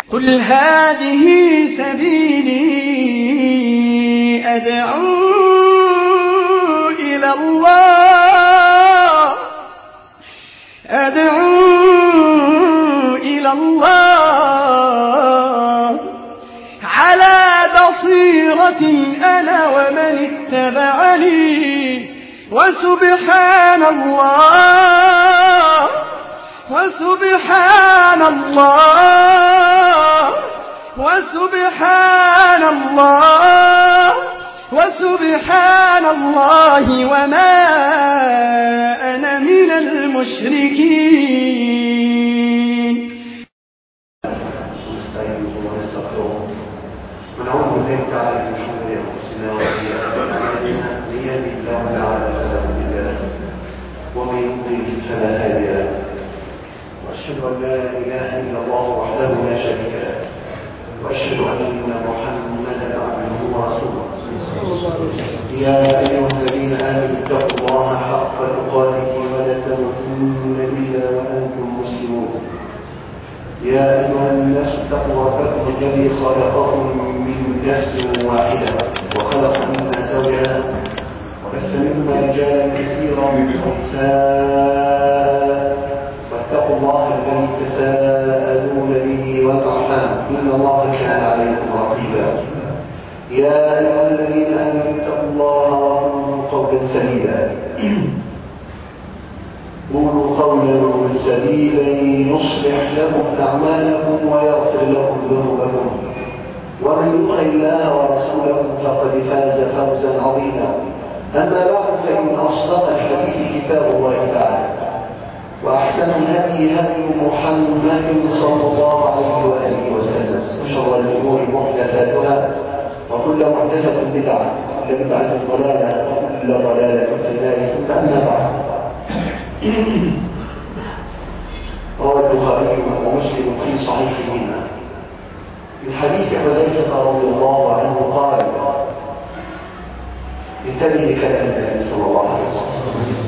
قل هذه سبيلي أدعو إلى الله أدعو إلى الله على بصيرة أنا ومن اتبعني وسبحان الله وسبحان الله وسبحان الله وسبحان الله وما أنا من المشركين نستعينه ونستغفره ونعوذ بالله تعالى من شرور انفسنا وسيئات اعمالنا من يهده الله تعالى فلا مضل له ومن يضلل فلا هادي له واشهد ان لا اله الا الله وحده لا شريك له واشهد ان محمدا عبده ورسوله يا ايها الذين امنوا اتقوا الله حق تقاته ولا تموتن الا وانتم مسلمون يا أيها الناس اتقوا ربكم الذي خلقكم من نفس واحدة وخلق منها زوجها وبث منهما رجالا كثيرا ونساء واتقوا الله الذي تساءلون به والأرحام إن الله كان عليكم رقيبا يا أيها الذين آمنوا اتقوا الله وقولوا قولا سديدا قولوا قولا سديدا يصلح لكم اعمالكم ويغفر لكم ذنوبكم ومن يطع الله ورسوله فقد فاز فوزا عظيما اما بعد فان اصدق الحديث كتاب الله تعالى واحسن الهدي هدي محمد صلى الله عليه واله وسلم وشر الامور محدثاتها وكل محدثه بدعه وكل بدعه ضلاله وكل ضلاله في النار ثم اما بعد روى البخاري ومسلم في صحيحهما من حديث حذيفه رضي الله عنه قال انتبه لكلام النبي صلى الله عليه وسلم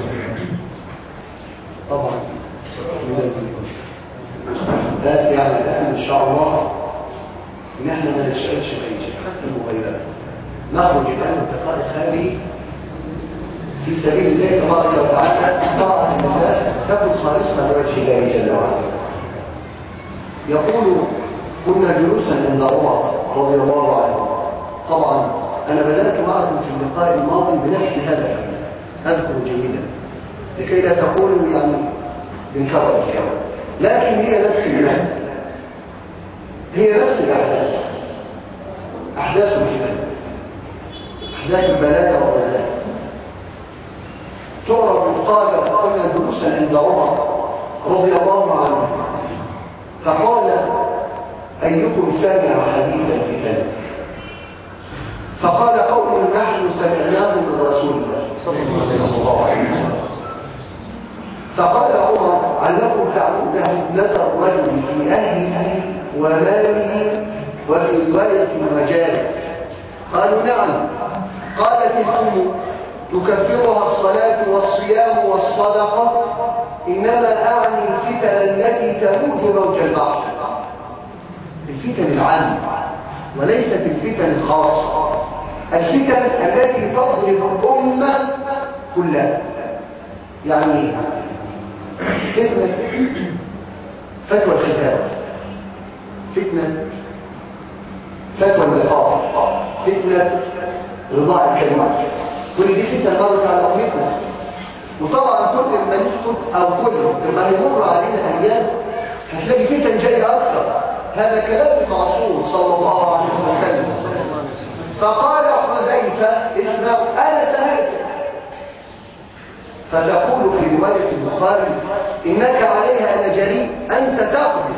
طبعا من الباب يعني الان ان شاء الله ان احنا ما نشغلش باي شيء حتى المغيرات نخرج الان اللقاء الخارجي في سبيل الله تبارك وتعالى طاعة الله تكن خالصة لوجه الله جل وعلا يقول كنا جلوسا عند عمر رضي الله عنه طبعا أنا بدأت معكم في اللقاء الماضي بنفس هذا الحديث أذكر جيدا لكي لا تقولوا يعني بنكرر الكلام لكن هي نفس المعنى هي نفس الأحداث أحداث الفتن أحداث البلايا والرزاق تعرف قال كنا جلوسا عند عمر رضي الله عنه فقال ايكم سمع حديث الفتن فقال قوم نحن سمعناه من رسول الله صلى الله عليه وسلم فقال عمر علكم تعلمون فتنه الرجل في اهله وماله وفي روايه وجاله قالوا نعم قالت الام تكفرها الصلاة والصيام والصدقة إنما أعني الفتن التي تموج موج البحر الفتن العامة وليست الفتن الخاصة الفتن التي تضرب الأمة كلها يعني فتنة فتوى الختان فتنة فتوى اللقاء فتنة رضاء الكلمات كل دي فتنة مرت على أمتنا وطبعا كل ما نسكت أو كل ما يمر علينا أيام هتلاقي فتن جاية أكثر هذا كلام المعصوم صلى الله عليه وسلم فقال حذيفة اسمعوا أنا سهلت فتقول في رواية البخاري إنك عليها أنا جريء أنت تقضي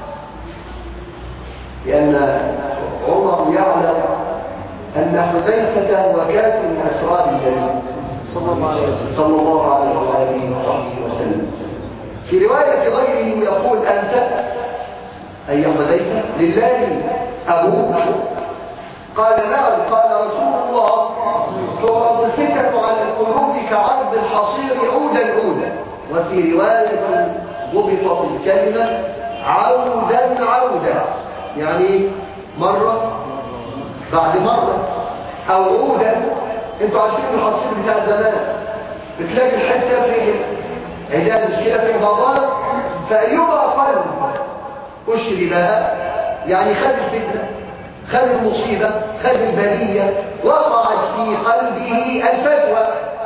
لأن عمر يعلم أن حذيفة هو كاتب من أسرار النبي صلى الله عليه وسلم صلى الله عليه وآله وصحبه وسلم في رواية غيره يقول أنت أي حذيفة لله أبوك قال نعم قال رسول الله تعرض الفتن على القلوب كعرض الحصير عودا عودا وفي رواية ضبطت الكلمة عودا عودا يعني مرة بعد مرة أو عودا انتوا عارفين الحصيل بتاع زمان بتلاقي الحتة فيه عداد مشكلة فيه بابار فأيما قلب أشربها يعني خذ الفتنة خذ المصيبة خذ البلية وقعت في قلبه الفتوى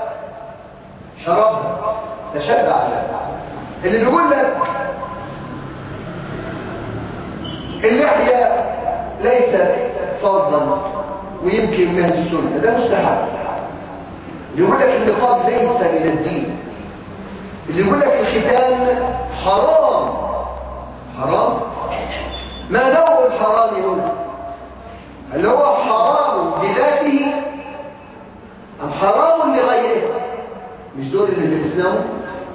شربها تشبع اللي بيقول لك اللحية ليست فرضا ويمكن من السنة ده مستحب اللي يقول لك النقاب ليس من الدين اللي يقول لك الختان حرام حرام ما نوع الحرام هنا هل هو حرام بذاته أم حرام لغيره مش دول اللي درسناهم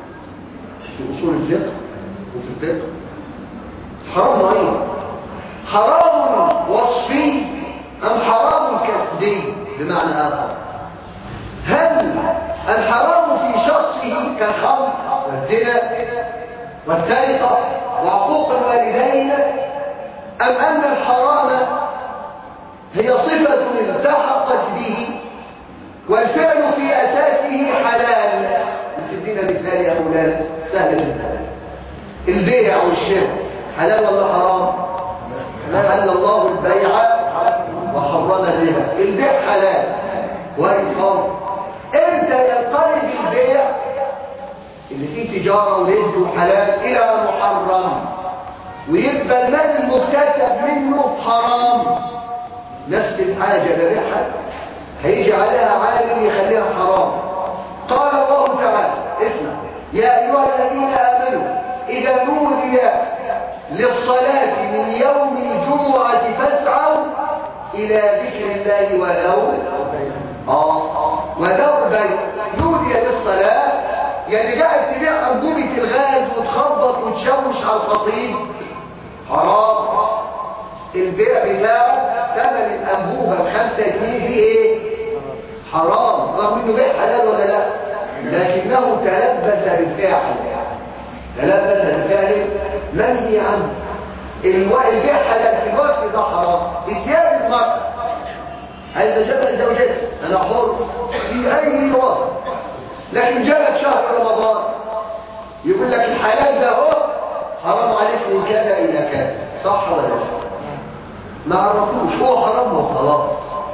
في أصول الفقه وفي الفقه حرام نوعين حرام وصفي أم حرام كسبي بمعنى آخر هل الحرام في شخصه كالخمر والزنا والسرقة وعقوق الوالدين أم أن الحرام هي صفة التحقت به والفعل في أساسه حلال تدينا مثال يا مولانا سهل جدا البيع والشراء حلال ولا حرام أحل الله البيع وحرم الربا البيع حلال وإصحاب امتى ينقلب البيع اللي فيه تجارة ورزق وحلال إلى محرم ويبقى المال المكتسب منه حرام نفس الحاجة ببيعها هيجي عليها عالم يخليها حرام قال الله تعالى اسمع يا أيها الذين آمنوا إذا نودي للصلاة من يوم الجمعة فاسعوا إلى ذكر الله ولو آه ولو البيع نودي للصلاة يعني قاعد تبيع أنبوبة الغاز وتخبط وتشوش على الخطيب حرام البيع بتاعه ثمن الأنبوبة بخمسة جنيه دي ايه حرام رغم انه بيع حلال ولا لا لكنه تلبس بالفعل تلبس بالفعل منهي عنه البيع حلال في الوقت ده حرام اتيان المرأة عايز جبل زوجتي انا حر في اي وقت لكن جالك شهر رمضان يقول لك الحلال ده هو حرام عليك من كذا الى كذا صح ولا لا ما عرفوش هو حرام وخلاص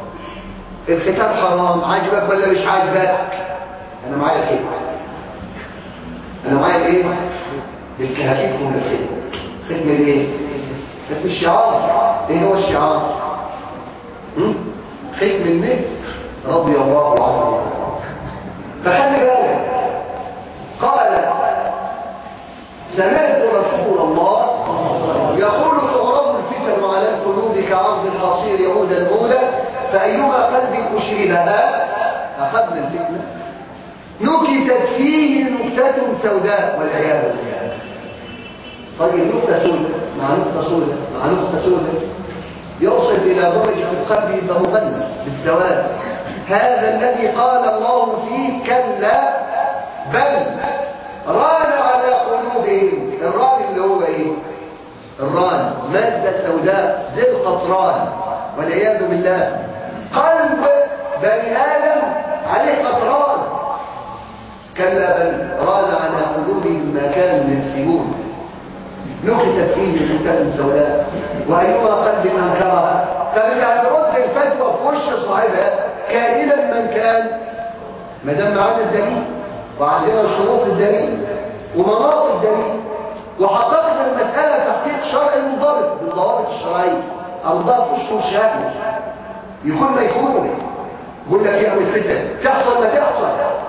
الختان حرام عاجبك ولا مش عاجبك انا معايا كده انا معايا ايه الكهاتيكم الخير ختم الايه ختم الشعار ايه هو الشعار هم؟ ختم النسر رضي الله عنه فخلي بالك قال سمعت رسول الله يقول تعرض الفتن على القلوب كعرض الحصير يعودا عودا فأيما قلب أشربها أخذنا الفتنة نكتت فيه نكتة سوداء والعياذ بالله طيب نكتة سوداء مع نكتة سوداء مع نكتة سوداء يصل إلى درجة القلب يبقى مغنى بالسواد هذا الذي قال الله فيه كلا بل ران على قلوبهم الران اللي هو ايه الران مادة سوداء زي القطران والعياذ بالله قلب بني آدم عليه قطران كلا بل ران على قلوبهم ما كانوا يكسبون نكتت فيه نكتة سوداء وأيما قلب أنكرها فمن هترد الفتوى في وش صاحبها كائنا من كان ما دام معانا الدليل وعندنا شروط الدليل ومناط الدليل وحققنا المسألة تحقيق شرع منضبط بالضوابط الشرعية أرضاء في الشهور شهر يكون ما يكون يقول لك يا الفتن تحصل ما تحصل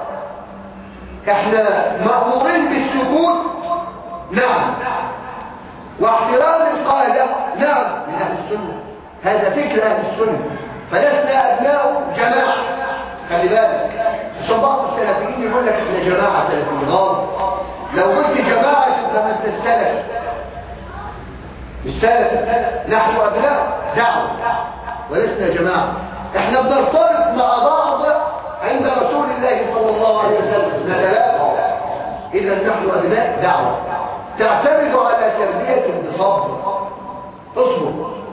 احنا مأمورين بالسكوت نعم واحترام القادة نعم من أهل السنة هذا فكر أهل السنة فلسنا أبناء جماعة خلي بالك عشان بعض السلفيين يقول لك احنا جماعة سلفيين غلط لو قلت جماعة تبقى ما انت السلف مش سلف نحن أبناء دعوة ولسنا جماعة احنا بنرتبط مع بعض عند رسول الله صلى الله عليه وسلم نتلاقى إذا نحن أبناء دعوة تعتمد على تربية بصبر اصبر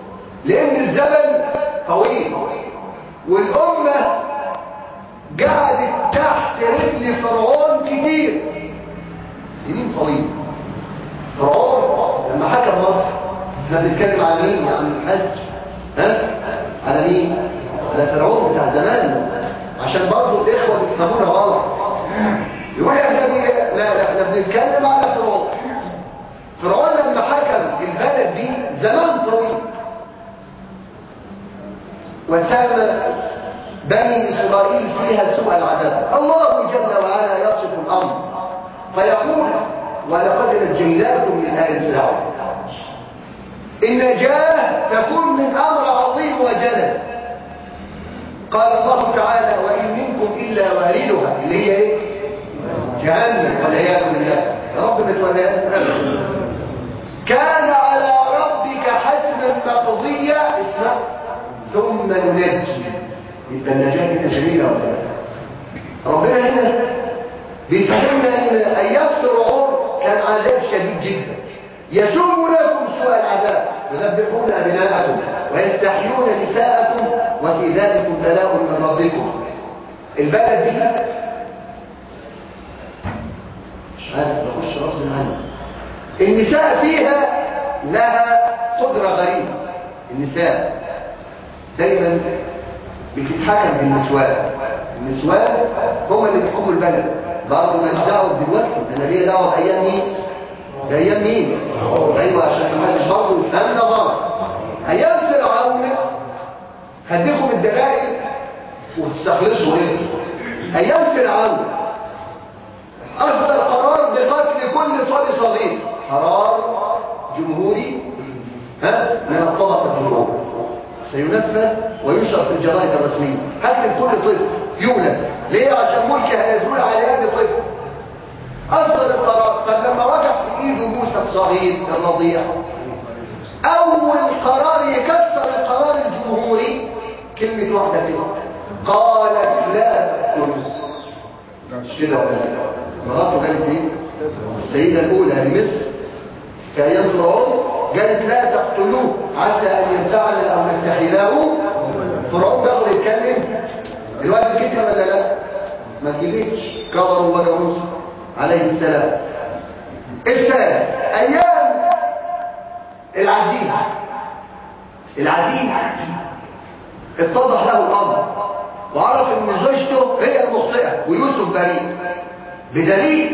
لان الزمن طويل والامه قعدت تحت رجل فرعون كتير سنين طويله فرعون لما حكم مصر احنا بنتكلم على مين يا عم الحج ها على مين على فرعون بتاع زمان عشان برضه الاخوه بيفهمونا غلط يقول يا جميل لا لا احنا بنتكلم على فرعون فرعون لما حكم البلد دي زمان طويل وسام بني إسرائيل فيها سوء العذاب الله جل وعلا يصف الأمر فيقول ولقد نجيناكم من آل فرعون النجاة تكون من أمر عظيم وجلل قال الله تعالى وإن منكم إلا واردها اللي هي إيه؟ جهنم والعياذ بالله يا رب ما توليها كان على ربك حتما مقضيا اسمع ثم ننجي يبقى النجاة دي جميلة ولا لا ربنا هنا بيفهمنا ان ايام فرعون كان عذاب شديد جدا يسوم لكم سوء العذاب يذبحون ابناءكم ويستحيون نساءكم وفي ذلك بلاء من ربكم البلد دي مش عارف بخش غصب عني النساء فيها لها قدرة غريبة النساء دايما بتتحكم بالنسوان النسوان هم اللي بيحكموا البلد برضه ماليش دعوه دلوقتي انا ليا دعوه بايام مين بايام مين ايوه عشان ما حدش برضه يفهمنا برضه ايام فرعون هديكم الدلائل وتستخلصوا انتوا ايام فرعون اصدر قرار بقتل كل صبي صغير قرار جمهوري ها من الطبقه الجمهوريه سينفذ وينشر في الجرائد الرسمية حتى كل طفل يولد ليه عشان ملك هيزول على يد طفل أصدر القرار طب لما وقع في إيده موسى الصغير الرضيع أول قرار يكسر القرار الجمهوري كلمة واحدة ست قالت لا تقتلوا مش كده ولا لا مراته قالت ايه السيدة الأولى لمصر في أيام فرعون قالت لا تقتلوه عسى أن ينفعنا أو نتخذه فرعون بقى يتكلم الواد كتب ولا لا ما كذبش كبروا وجه موسى عليه السلام الثالث أيام العزيز العزيز اتضح له الأمر وعرف ان زوجته هي المخطئة ويوسف بريء بدليل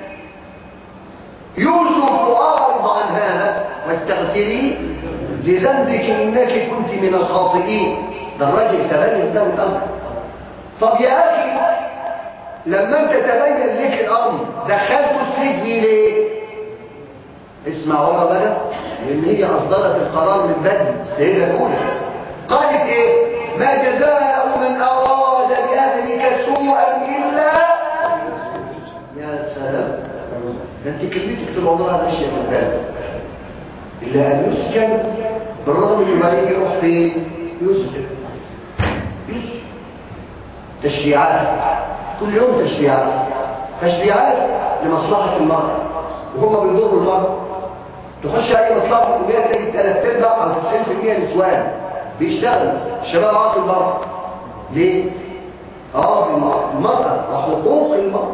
يوسف أعرض عن هذا واستغفري لذنبك إنك كنت من الخاطئين ده الراجل تبين له الأمر طب يا أخي لما أنت تبين لك الأمر دخلته السجن ليه؟ اسمع ورا بقى لأن هي أصدرت القرار من بدري السيدة الأولى قالت إيه؟ ما جزاء من أراد بأهلك سوءا إلا يا سلام ده انت كلمتك طول عمرها ماشيه في البلد الا ان يسكن بالرغم من ما يروح فين يسكن يسكن تشريعات كل يوم تشريعات تشريعات لمصلحه المراه وهم بيضروا المراه تخش اي مصلحه حكوميه تلاقي ثلاث ارباع او 90% نسوان بيشتغلوا الشباب عاطل المراه ليه؟ اه المراه وحقوق المراه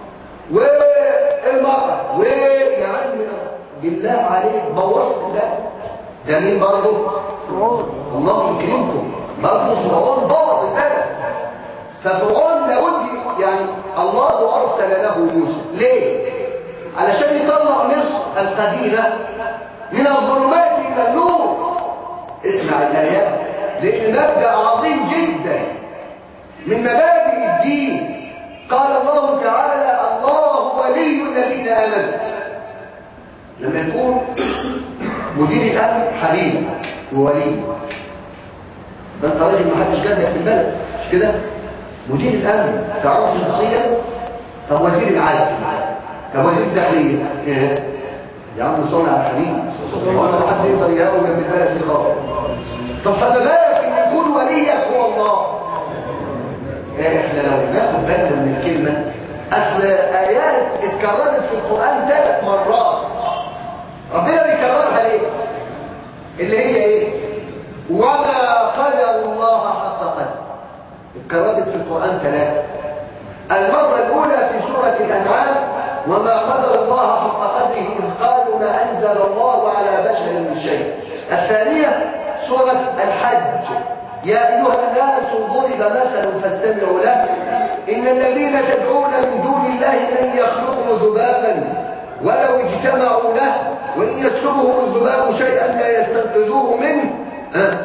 والمرأة ويا عم بالله عليك بوظت ده ده مين برضه؟ فرعون الله يكرمكم برضه فرعون بوظ البلد ففرعون لابد يعني الله أرسل له يوسف ليه؟ علشان يطلع مصر القديمة من الظلمات إلى النور اسمع الآيات لأن مبدأ عظيم جدا من مبادئ الدين قال الله تعالى الله ولي الذين امنوا لما يكون مدير الامن حليم وولي ده انت راجل ما حدش جدك في البلد مش كده مدير الامن تعرف شخصيا طب وزير العدل طب وزير الداخليه ايه يا عم صلي على الحبيب ولا حد يقدر يهاوي من البلد دي خالص طب فما بالك ان يكون وليك هو الله احنا لو ناخد بالنا من الكلمة اصل ايات اتكررت في القرآن ثلاث مرات ربنا بيكررها ليه اللي هي ايه وما قدر الله حق قدر اتكررت في القرآن ثلاثة المرة الأولى في سورة الأنعام وما قدر الله حق قدره إذ قالوا ما أنزل الله على بشر من شيء الثانية سورة الحج يا أيها الناس ضرب مثل فاستمعوا له إن الذين تدعون من دون الله لن يخلقوا ذبابا ولو اجتمعوا له وإن يسلبهم الذباب شيئا لا يستنقذوه منه ها؟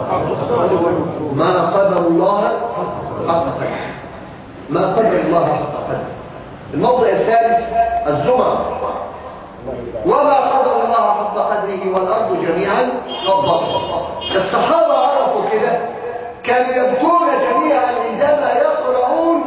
ما قدر الله حق قدره ما قدر الله حق قدره الموضع الثالث الزمر وما قدر الله حق قدره والأرض جميعا قبضته الصحابة عرفوا كده كانوا يبكون جميعا عندما يقرؤون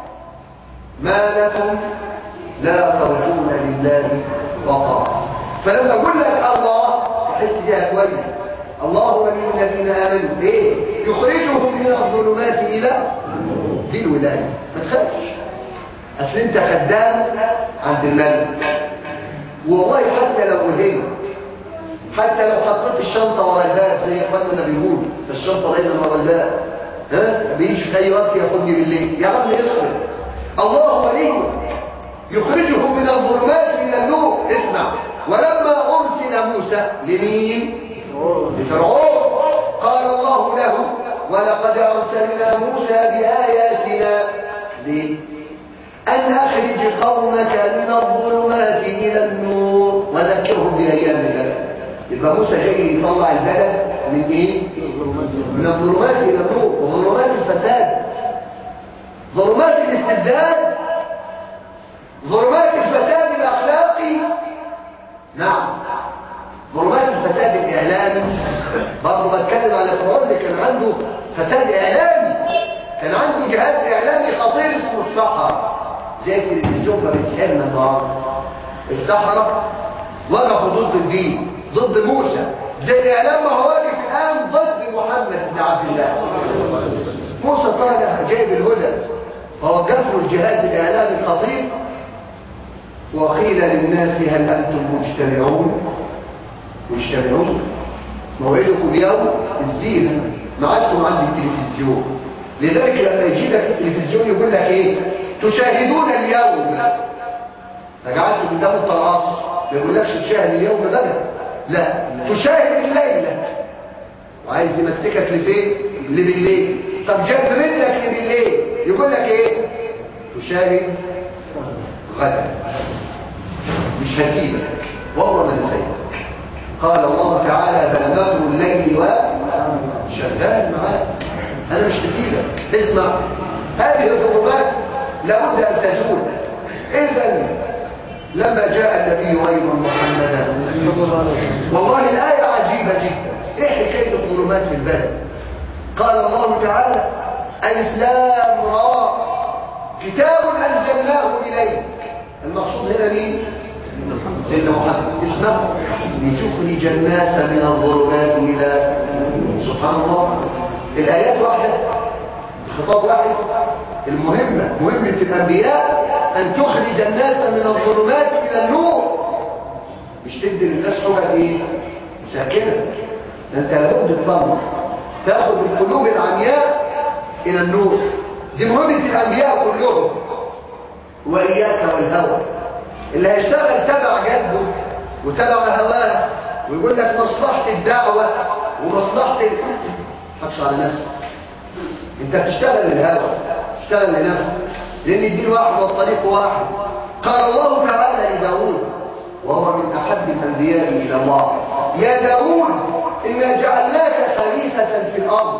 ما لكم لا ترجون لله وقارا فلما اقول لك الله تحس بيها كويس الله ولي الذين امنوا ايه يخرجهم من الظلمات الى دي الولايه ما تخافش اصل انت خدام عند الملك والله حتى لو وهمت حتى لو حطيت الشنطه ورا الباب زي اخواننا بيقولوا الشنطه دايما ورا الباب ها بيجي في اي وقت ياخدني بالليل يا عم يصبر الله وليه يخرجهم من الظلمات الى النور اسمع ولما ارسل موسى لمين لفرعون قال الله له ولقد ارسلنا موسى باياتنا ليه ان اخرج قومك من الظلمات الى النور وذكرهم بايام الله يبقى موسى جاي يطلع البلد من ايه من الظلمات الى النور وظلمات الفساد ظلمات الاستبداد ظلمات الفساد الاخلاقي نعم ظلمات الفساد الاعلامي برضه بتكلم على فرعون اللي كان عنده فساد اعلامي كان عنده جهاز اعلامي خطير اسمه الصحراء زي التلفزيون ما بيسالنا النهارده السحرة وقفوا ضد الدين ضد موسى زي الاعلام ما هو واقف الان ضد محمد بن عبد الله موسى طالع جايب الهدى فوقفوا الجهاز الاعلامي الخطير وقيل للناس هل انتم مجتمعون مجتمعون موعدكم يوم الزينة معادكم عند التلفزيون لذلك لما يجي لك التلفزيون يقول لك ايه تشاهدون اليوم فقعدت قدام الطراس ما يقولكش تشاهد اليوم بقى لا تشاهد الليلة وعايز يمسكك لفين لبالليل طب جاب منك لبالليل يقول لك ايه تشاهد غدا مش هسيبك والله ما نسيبك قال الله تعالى بل مكر الليل وشغال معاك انا مش هسيبك اسمع هذه الظلمات لابد ان تزول اذا لما جاء النبي ايضا محمدا والله الايه عجيبه جدا ايه حكايه الظلمات في البلد قال الله تعالى الف لام را كتاب انزلناه اليك المقصود هنا مين سيدنا محمد اسمه لتخرج الناس من الظلمات الى سبحان الله الايات واحده خطاب واحد المهمه مهمه الانبياء ان تخرج الناس من الظلمات الى النور مش تدي للناس حجج ايه ساكنه انت لابد تطلع تاخذ القلوب العمياء الى النور دي مهمه الانبياء كلهم واياك والهوى اللي هيشتغل تبع جده وتبع هواه ويقول لك مصلحة الدعوة ومصلحة ال... حقش على نفسك انت بتشتغل للهوى تشتغل لنفسك لان الدين واحد والطريق واحد قال الله تعالى لداود وهو من احب الانبياء الى الله يا داود انا جعلناك خليفة في الارض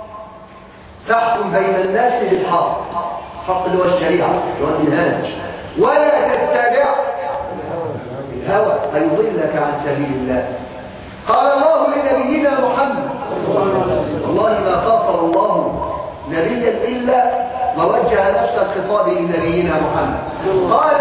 تحكم بين الناس بالحق الحق اللي هو الشريعة اللي هو المنهاج ولا تتبع الهوى فيضلك عن سبيل الله قال الله لنبينا محمد والله ما خاطر الله نبيا الا ووجه نفس الخطاب لنبينا محمد قال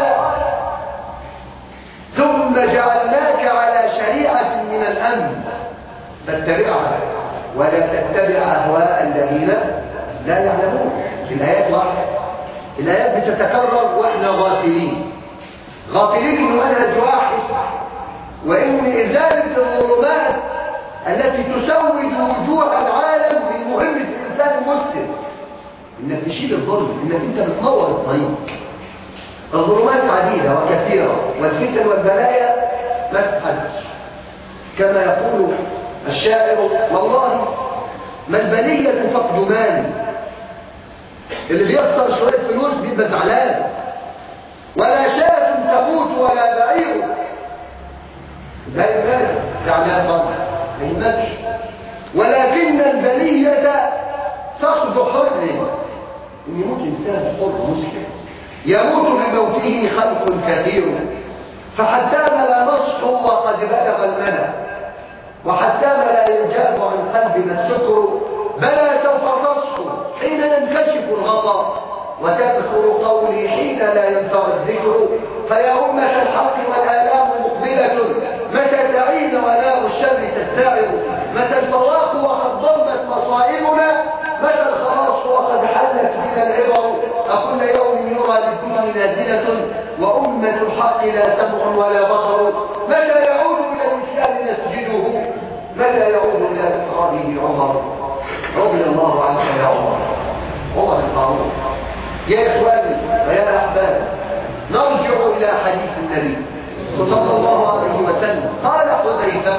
ثم جعلناك على شريعه من الامن فاتبعها ولا تتبع اهواء الذين لا يعلمون الايات واحده الآيات بتتكرر وإحنا غافلين غافلين إنه منهج واحد وإن إزالة الظلمات التي تسود وجوه العالم من مهمة الإنسان المسلم إنك تشيل الظلم إنك أنت بتنور الطريق الظلمات عديدة وكثيرة والفتن والبلايا لا تتحدث كما يقول الشاعر والله ما البلية فقد مال اللي بيخسر شوية فلوس بيبقى زعلان ولا شاة تموت ولا بعير لا يمال زعلان طبعا ما يمالش ولكن البلية فقد حر ان يموت انسان حر مسلم يموت بموته خلق كثير فحتى لا نصحو وقد بلغ المدى وحتى لا ينجاب عن قلبنا السكر بلى سوف تصحو حين ينكشف الغطاء وتذكر قولي حين لا ينفع الذكر فيا أمة الحق والآلام مقبلة متى تعين ونار الشر تستعر متى الفراق وقد ضمت مصائبنا متى الخلاص وقد حلت بنا العبر أكل يوم يرى للدين نازلة وأمة الحق لا سمع ولا بصر متى يعود إلى الإسلام نسجده متى يعود إلى إفراده عمر رضي الله عنك يا عمر عمر الفاروق يا إخواني ويا أحبابي نرجع إلى حديث النبي صلى الله عليه وسلم قال حذيفة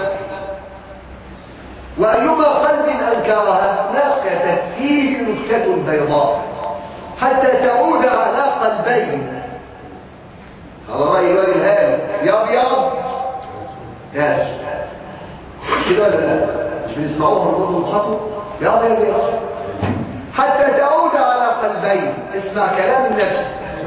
وأيما قلب أنكرها ناقة فيه نكتة بيضاء حتى تعود على قلبين هذا رأي الوالي الهادي يا أبيض ياش كده ولا لا مش بنسمعوهم برضه يضحكوا يا أبيض يا أصلا حتى تعود على قلبين اسمع كلام النبي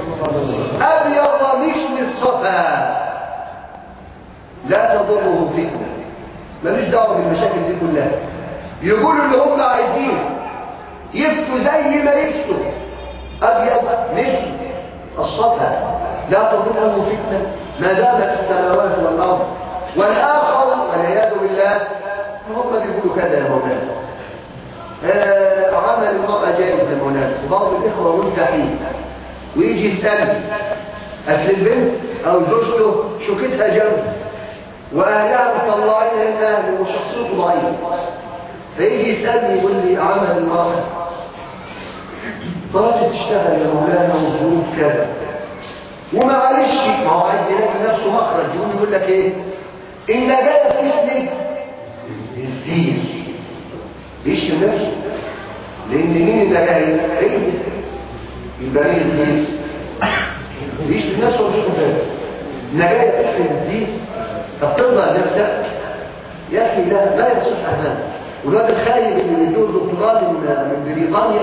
أبيض مثل الصفا لا تضره فتنة ملوش دعوة بالمشاكل دي كلها يقولوا اللي هم عايزين يفتوا زي ما يفتوا أبيض مثل الصفا لا تضره فتنة ما دامت السماوات والأرض والآخر والعياذ بالله هم بيقولوا كذا يا مولانا آه عمل المرأة جائز يا مولانا وبعض الإخوة ملتحين ويجي يسألني أصل البنت أو زوجته شوكتها جنب وأهلها مطلعين الأهل وشخصيته ضعيف فيجي يسألني يقول لي عمل المرأة مراتي تشتغل يا مولانا وظروف كذا ومعلش ما هو عايز يلاقي نفسه مخرج يقول يقول لك ايه النجاة تسند الزين بيشتم نفسه لان مين النجاة هي يبقى مين الزين بيشتم نفسه ومش مفاهم النجاة تسند الزين طب ترضى نفسك يا اخي لا لا يصح هذا والواد الخايب اللي بيدور دكتوراه من من بريطانيا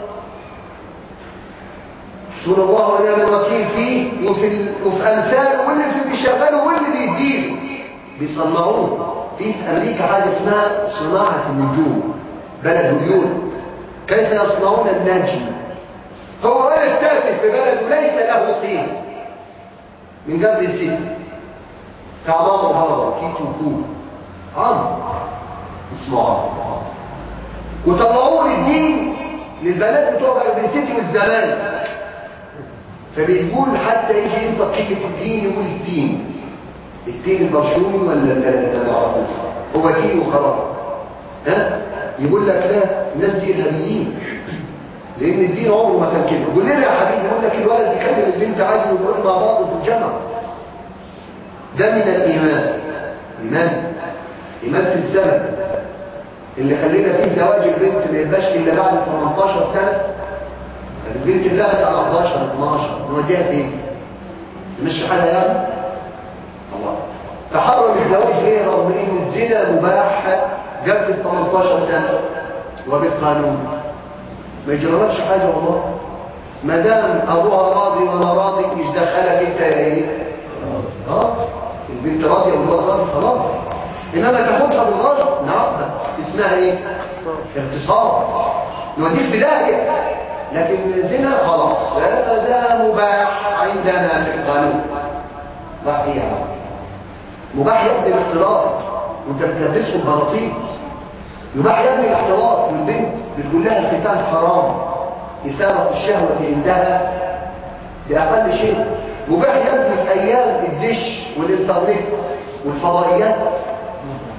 حسبنا الله ونعم الوكيل فيه وفي ال... وفي امثاله واللي في بيشغله واللي بيديله بيصنعوه في امريكا حاجه اسمها صناعه النجوم بلد هوليود كيف يصنعون النجم هو ولد تافه في بلده ليس له قيمه من قبل الست كعمام هذا كيتو فوق عمرو اسمه عمرو وطلعوه للدين للبنات بتوع السيتي والزمان فبيقول حتى يجي ينطق كلمة الدين يقول التين التين البرشومي ولا البلد ما نعرفوش هو تين وخلاص ها يقول لك لا الناس دي ارهابيين لان الدين عمره ما كان كده يقول لنا يا حبيبي يقول لك الولد يكلم البنت عادي ويقول مع بعض في الجامعه ده من الايمان ايمان ايمان في الزمن اللي خلينا فيه زواج البنت ما يبقاش الا بعد 18 سنه البنت اللي بقت على 11 12 نوديها فين تمشي حالها يعني الله تحرم الزواج ليه رغم ان الزنا مباح قبل 18 سنه وبالقانون ما يجربش حاجه والله ما دام ابوها راضي وانا راضي مش دخلك انت يا ايه اه البنت راضيه والولد راضي خلاص انما تاخدها بالغصب نعم اسمها ايه اغتصاب نوديك في داهيه لكن الزنا خلاص ده مباح عندنا في القانون مباح ايه يا مباح يا ابني الاختلاط وانت بتلبسه البراطيل يباح يا ابني الاختلاط والبنت بتقول لها الختان حرام إثارة الشهوة عندها بأقل شيء مباح يا ابني في أيام الدش والإنترنت والفضائيات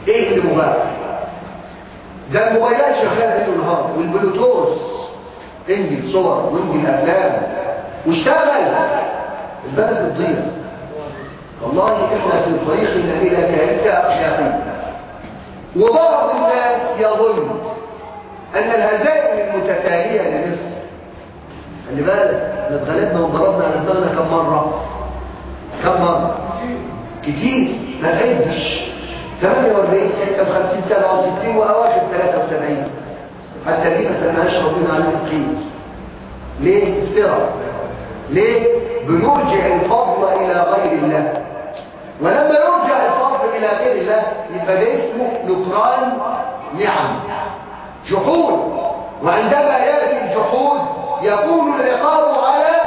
ايه اللي مباح ده الموبايلات شغاله ليل ونهار والبلوتوث انجل صور وانجل افلام واشتغل البلد بتضيع والله احنا في طريقنا الى كارثه اخلاقيه وبعض الناس يظن ان الهزائم المتتاليه لمصر خلي بالك احنا اتغلبنا وضربنا على دماغنا كم مره كم مره كتير ما تعدش 48 56 67 واواخر 73 حتى دي ما سمعهاش ربنا علينا القيم ليه افتراء ليه بنرجع الفضل الى غير الله ولما يرجع الفضل الى غير الله يبقى ده اسمه نكران نعم جحود وعندما ياتي الجحود يكون العقاب على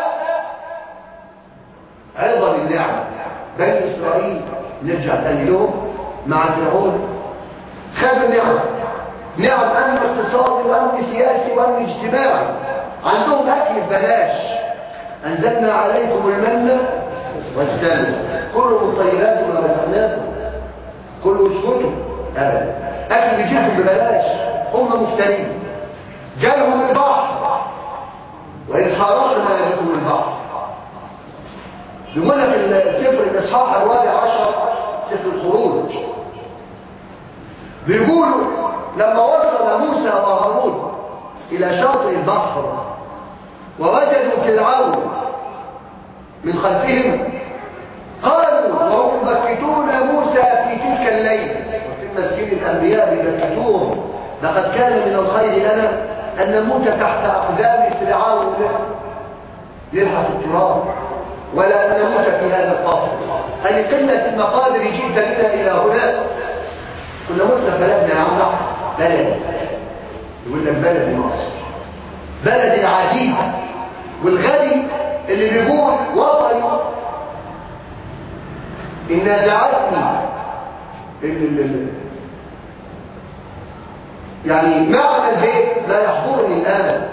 عظم النعم بني اسرائيل نرجع تاني لهم مع فرعون خدوا النعم نعم امن اقتصادي وامن سياسي وامن اجتماعي عندهم اكل ببلاش انزلنا عليكم المن والسلوى كلوا من طيبات ما رزقناكم كلوا اسكتوا ابدا اكل بيجيكم ببلاش هم مفترين جالهم البحر وإذ حرقنا بكم البحر بيقول لك سفر الاصحاح الرابع عشر سفر الخروج بيقولوا لما وصل موسى وهارون الى شاطئ البحر ووجدوا فرعون من خلفهم قالوا وهم يبكتون موسى في تلك الليل وفي مسجد الانبياء يبكتوهم لقد كان من الخير لنا ان نموت تحت اقدام فرعون يلحس التراب ولا أن نموت في هذا القصر أي قلة المقادر جئت بنا إلى هنا كنا متنا بلدنا يا عم أحسن بلد يقول لك بلد مصر بلد العجيب والغبي اللي بيقول وطني إن دعتني يعني معنى البيت لا يحضرني الآن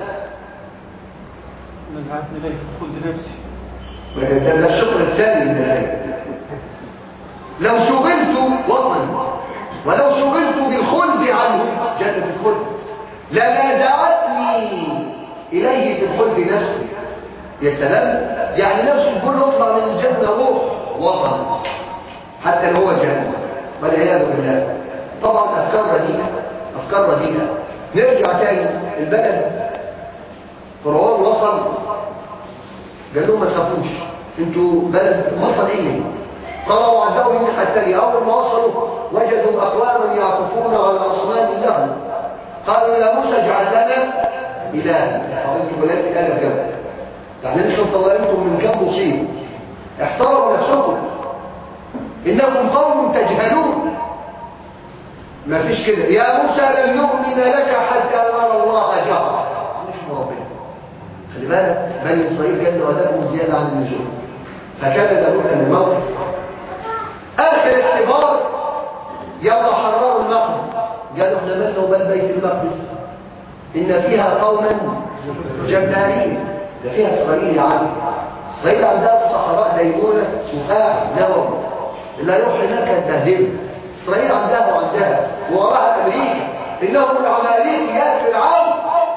نزعتني ليس خلد نفسي ده الشطر الثاني من الآية لو شغلت وطني ولو شغلت بالخلد عنه جنة الخلد لما دعتني إليه في الخلد نفسي يا سلام يعني نفسه كل اطلع من الجنة روح وطن حتى لو هو جنة والعياذ بالله طبعا أفكار رديئة أفكار رديئة نرجع تاني البلد فرعون وصل قال لهم ما تخافوش انتوا بلد ما طالعين قرأوا عداوا من التالي أول ما وصلوا وجدوا أقواما يعكفون على أصنام لهم قالوا يا موسى اجعل لنا إلها طب انتوا بلاد إله بجد يعني انتم طلعتم من كم مصيب احترموا نفسكم إنكم قوم تجهلون ما فيش كده يا موسى لن نؤمن لك حتى نرى الله جهرا نشوف ربنا خلي بالك بني اسرائيل جنوا ادابهم زياده عن اللزوم فكان لابد من الموقف اخر اختبار يلا حرروا المقدس قالوا احنا مالنا وبال بيت المقدس ان فيها قوما جبارين ده فيها اسرائيل يا عم اسرائيل عندها في صحراء ديمونه تفاح نووي اللي هيروح هناك هتبهدله اسرائيل عندها وعندها ووراها امريكا انهم العماليق يا فرعون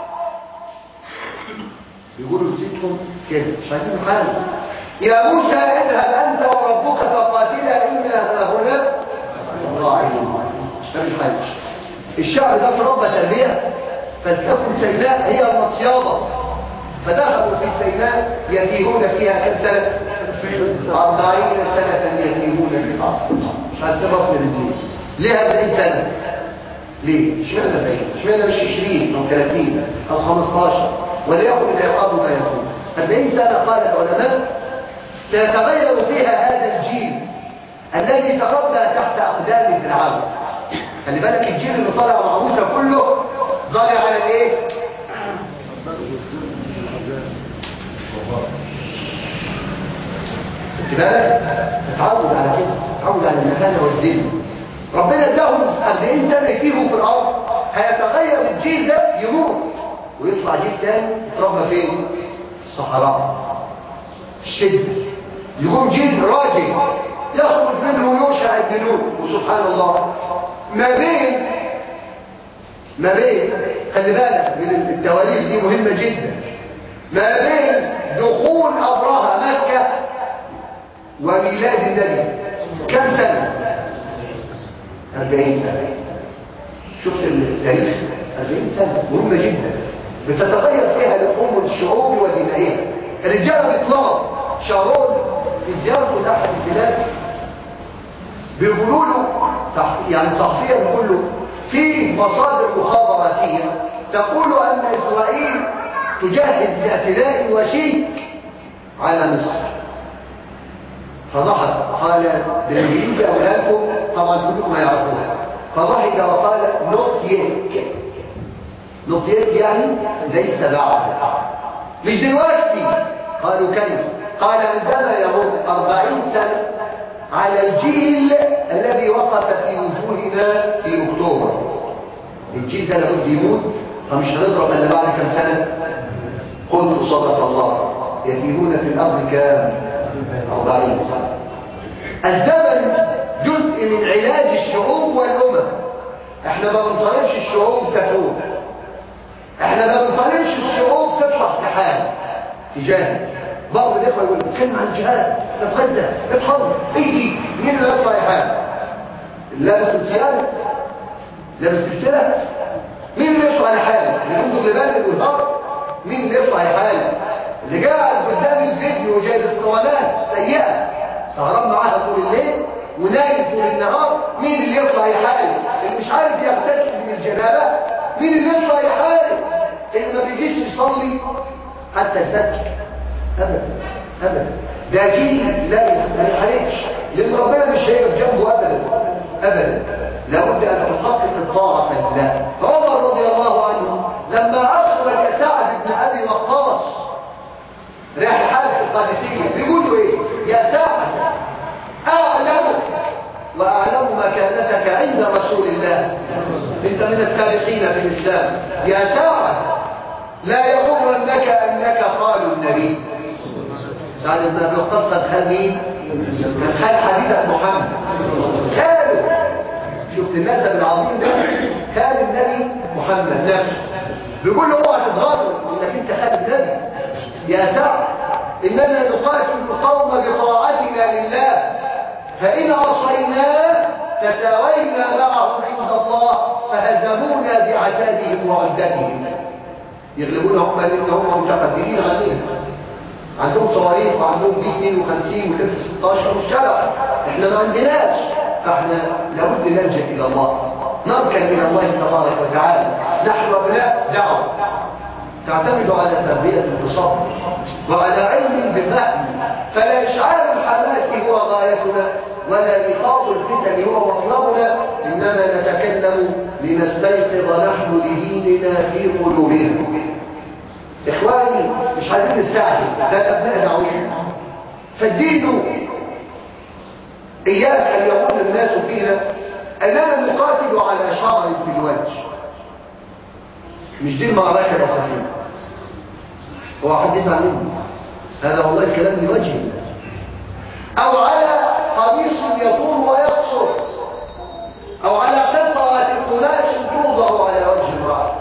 يقولوا لستهم كده مش عايزين حاجه يا موسى اذهب انت وربك فقاتلا انا هنا راعيون ده مش حاجه الشعب ده تربى تربيه فلتكن سيناء هي المصياده فدخلوا في سيناء يتيهون فيها كم سنه أربعين سنة يتيهون في الأرض مش عارف رسم الدين ليه 40 سنة ليه؟ اشمعنى 40 اشمعنى مش 20 أو 30 أو 15 وليكن العقاب ما يكون 40 سنة قال العلماء سيتغير فيها هذا الجيل الذي تربى تحت أقدام فرعون خلي بالك الجيل اللي طلع مع موسى كله ضايع على الايه؟ خد بالك اتعود على كده اتعود على المكانه والدين ربنا اداهم 40 سنه يتيهوا في الارض هيتغير الجيل ده يموت ويطلع جيل تاني يتربى فين الصحراء الشده يقوم جيل راجل يخرج منه يوشع بن نون وسبحان الله ما بين ما بين خلي بالك من التواريخ دي مهمة جدا ما بين دخول أبرهة مكة وميلاد النبي كم سنة؟ أربعين سنة شفت التاريخ أربعين سنة مهمة جدا بتتغير فيها لحوم الشعوب ودمائها الرجال بيطلعوا شارون في زيارته تحت البلاد بيقولوا له تحت يعني صحفيا بيقول له في مصادر مخابراتيه تقول ان اسرائيل تجهز باعتداء وشيك على مصر فضحك قال بالانجليزي اولادكم طبعا كلكم ما يعرفوها فضحك وقال نوت يت نوت يت يعني ليس بعد مش دلوقتي قالوا كيف قال عندما يمر أربعين سنة على الجيل الذي وقف في وجوهنا في أكتوبر الجيل ده لابد يموت فمش هنضرب إلا بعد كم سنة قلت صدق الله يتيهون في الأرض كام أربعين سنة الزمن جزء من علاج الشعوب والأمم احنا ما بنطالبش الشعوب تتوب احنا ما بنطالبش الشعوب تطلع في حال تجاهل بعض الاخوه يقول كلمه عن الجهاد احنا في غزه اتحرر ايدي مين اللي يطلع يحارب لابس سلسله لابس سلسله مين اللي يطلع يحارب اللي عنده لبان والهرب مين اللي يطلع يحارب اللي قاعد قدام الفيديو وجايب اسطوانات سيئه سهران معاها طول الليل ونايم طول النهار مين اللي يطلع يحارب اللي مش عارف يغتسل من الجنابه مين اللي يطلع يحارب اللي ما بيجيش يصلي حتى الفجر ابدا ابدا ده جيل لا ما يحرقش لان ربنا مش هيقف جنبه ابدا ابدا لابد ان تحقق الطاعه لله عمر رضي الله عنه لما اخرج سعد بن ابي وقاص راح حالة القادسيه بيقول له ايه يا سعد اعلم واعلم مكانتك عند رسول الله انت من السابقين في الاسلام يا سعد لا يغرنك انك خال النبي سعد بن ابي وقاص كان خال مين كان خال حبيبه محمد خاله شفت النسب العظيم ده خال النبي محمد نفسه بيقول له اوعى تتغر انك انت خال النبي يا سعد اننا نقاتل القوم بطاعتنا لله فان عصيناه تساوينا معهم عند الله فهزمونا بعتادهم وعدتهم يغلبون هم لان هم متقدمين علينا عندهم صواريخ وعندهم بي 52 والاف 16 والشبع احنا ما عندناش فاحنا لابد نلجا الى الله نركن الى الله تبارك وتعالى نحن ابناء دعوه تعتمد على تربيه بصبر وعلى علم بفهم فلا اشعال الحماس هو غايتنا ولا نقاط الفتن هو مطلبنا انما نتكلم لنستيقظ نحن لديننا في قلوبنا اخواني مش عايزين نستعجل ده الابناء دعوين فالدين اياك ان يقول الناس فينا اننا نقاتل على شعر في الوجه مش دي المعركه الاساسيه هو حد يزعل مني هذا والله الكلام لوجه الله او على قميص يطول ويقصر او على قطعه القماش توضع على وجه امراه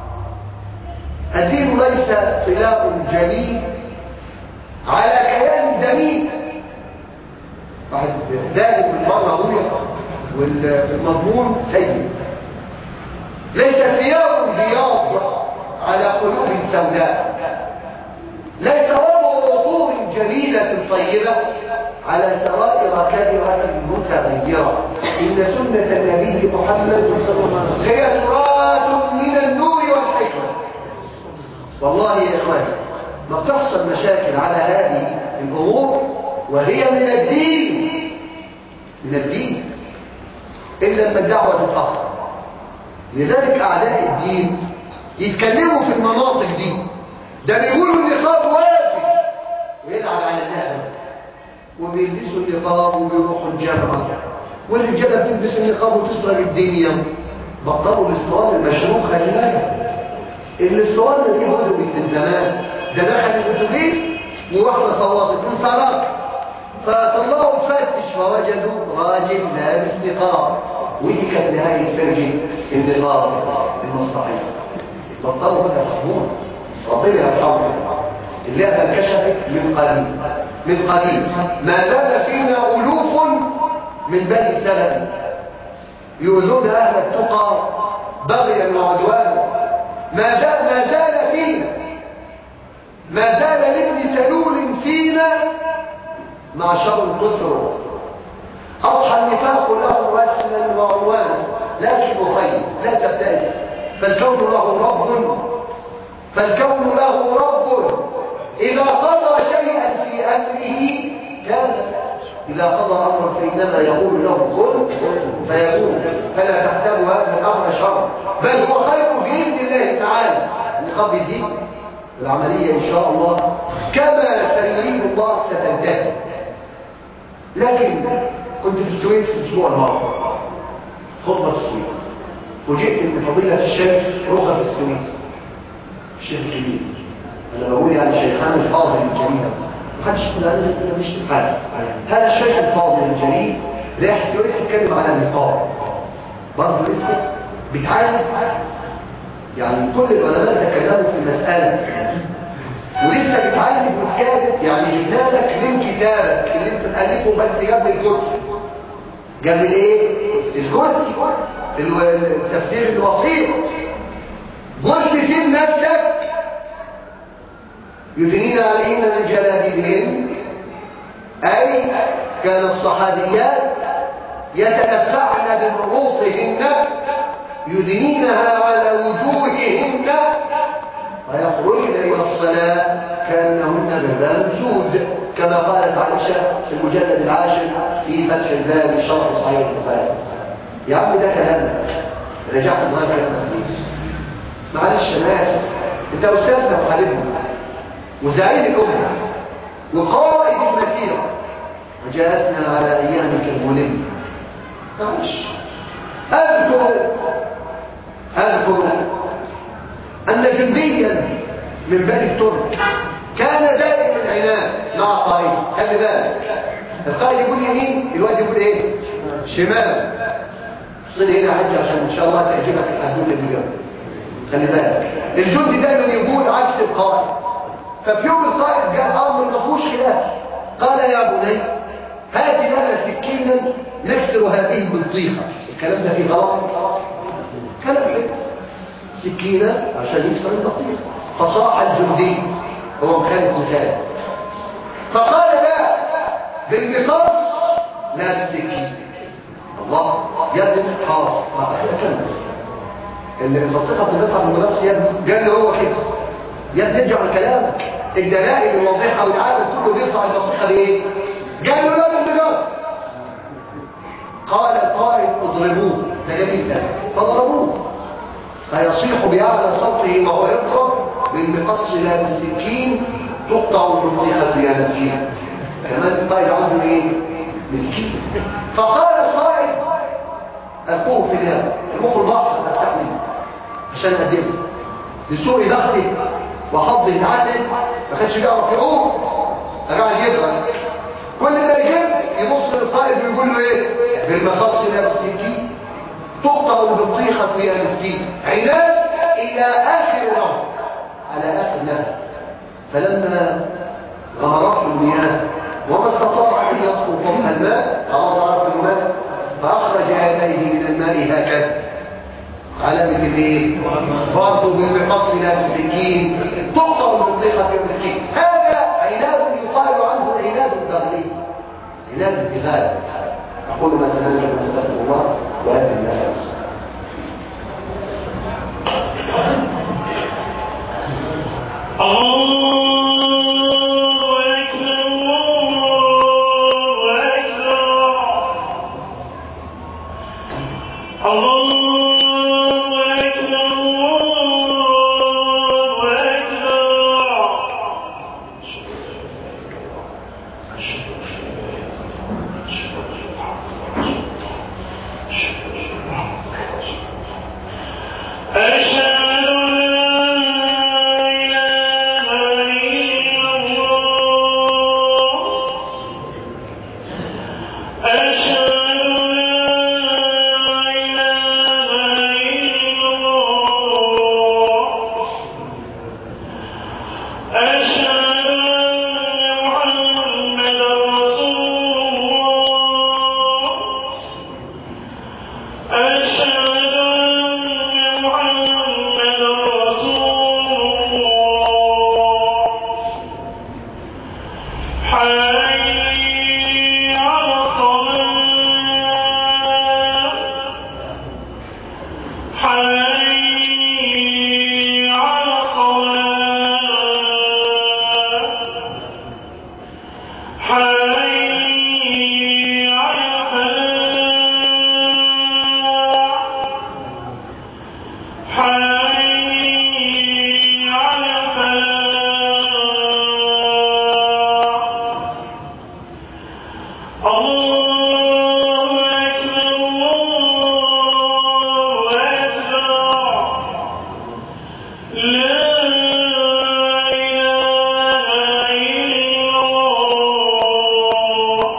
الدين ليس طلاق جميل على كيان دميم واحد دالب من بره ابويا والمضمون سيء ليس ثياب بياض على قلوب سوداء ليس وضع عطور جميلة طيبة على سرائر كبيرة متغيرة إن سنة النبي محمد صلى الله عليه وسلم هي تراث من النور والحكمة والله يا إخواني ما بتحصل مشاكل على هذه الأمور وهي من الدين من الدين إلا لما الدعوة تتأخر لذلك أعداء الدين يتكلموا في المناطق دي ده بيقولوا النقاب واجب ويلعب على النهر وبيلبسوا النقاب وبيروحوا الجامعة والرجالة بتلبس النقاب وتسرق الدنيا بطلوا الاسطوانة المشروخ خلي بالك الاسطوانة دي بدوا من زمان ده دخل الاتوبيس وواحدة صوتت انسرق فطلعوا تفتش فوجدوا راجل لابس نقاب ودي كانت نهاية فرج النظام المصنعي بطلوا بقى مفهوم ربنا يرحمه اللعبة انكشفت من قديم من قديم ما زال فينا ألوف من بني السبب يؤذون أهل التقى بغيا وعدوانا ما زال ما زال فينا ما زال لابن سلول فينا معشر كثر أضحى النفاق له رسما وعنوانا لكن خير لا تبتئس فالكون له رب فالكون له رب إذا قضى شيئا في أمره كان إذا قضى أمرا فإنما يقول له كن فيكون فلا تحسبوا هذا الأمر شر بل هو خير بإذن الله تعالى النقاب يزيد العملية إن شاء الله كما سيريد الله ستنتهي لكن كنت في السويس الأسبوع الماضي خطبة في السويس فوجئت ان فضيلة الشيخ رخى في السويس الشيخ الجليل انا بقول يعني شيخان الفاضل الجليل محدش يقول هذا مش حاجه هذا الشيخ الفاضل الجليل رايح السويس يتكلم عن النقاب برضه لسه بيتعالج يعني كل العلماء تكلموا في المسألة ولسه بتعالج وتكاتب يعني جبنا لك من كتابك اللي انت تألفه بس قبل الكرسي قبل الايه؟ الكرسي التفسير الوسيط قلت في نفسك يدنين عليهن من جلابيبهن أي كان الصحابيات يتنفعن بمروطهن يدنينها على وجوههن ويخرجن إلى الصلاة كأنهن ببان جود كما قالت عائشة في المجلد العاشر في فتح الباري شرح صحيح البخاري يا عم ده كلام رجعت معاك كلام كتير معلش انا اسف انت استاذنا وحبيبنا وزعيم الامه وقائد المسيره وجاءتنا على ايامك الملمه معلش اذكر اذكر ان جنديا من بني الترك كان دائم العناد مع قائد خلي بالك القائد يقول يمين الواد يقول ايه شمال صل هنا حاجة عشان ان شاء الله تعجبك الحدوثة دي جنب خلي بالك الجندي دايما يقول عكس القائد ففي يوم القائد جاء امر ما فيهوش خلاف قال يا بني هات لنا سكينا نكسر هذه البطيخه الكلام ده فيه غلط كلام حلو سكينه عشان يكسر البطيخه فصاح الجندي هو مخالف مخالف فقال لا بالمقص لا بالسكين الله يا ابني حاضر ما اكمل المنطقه بتطلع من نفس يا ابني قال له هو كده يا ابني اجعل كلامك الدلائل الواضحه والعالم كله بيرفع المنطقه بايه قال له لا بالمقص قال القائد اضربوه ده جميل ده فضربوه فيصيح باعلى صوته وهو يضرب بالمقص لا بالسكين تقطع البطيخه يا مسكين كمان القائد عنده ايه مسكين فقال القائد القوه في الهواء المخ البحر افتحني عشان اقدمه لسوء ضغطه وحظه العدل ما كانش بيعرف يقوم فقعد يضرب كل ما يجيب يبص للقائد ويقول له ايه بالمقص لا بالسكين تقطع البطيخه يا مسكين عناد الى اخر نوم على اخر نفس فلما غمرته المياه وما استطاع ان يطفو فوق الماء خلاص عرف الماء فاخرج يديه من الماء هكذا علامة الايه؟ برضه بالمقص لا بالسكين تقطع البطيخه في المسكين هذا عناد يقال عنه عناد التغليب عناد البغال اقول ما سمعت واستغفر الله وادعو الله الله أكبر الله أكبر الله أكبر الله أكبر أشهد أن لا إله إلا الله أشهد أن محمدا رسول الله حي على الفلاح الله أكبر الله أكبر لا إله إلا الله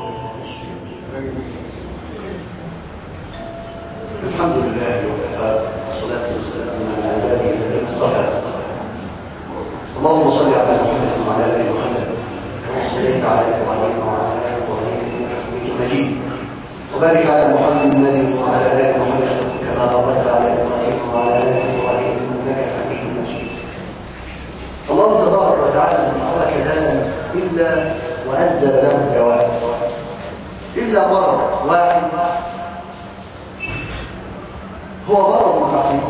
الحمد لله وكفى والصلاة والسلام على عباده الذين اصطفى اللهم صل على محمد وعلى آل محمد كما صليت على إبراهيم وعلى آل إبراهيم إنك حميد مجيد وبارك على محمد وعلى آل محمد كما باركت على إبراهيم وعلى آل إبراهيم إنك حميد مجيد الله تبارك وتعالى ما خلق دانا إلا وأنزل له الجواب إلا مرض واحد هو مرض خفيف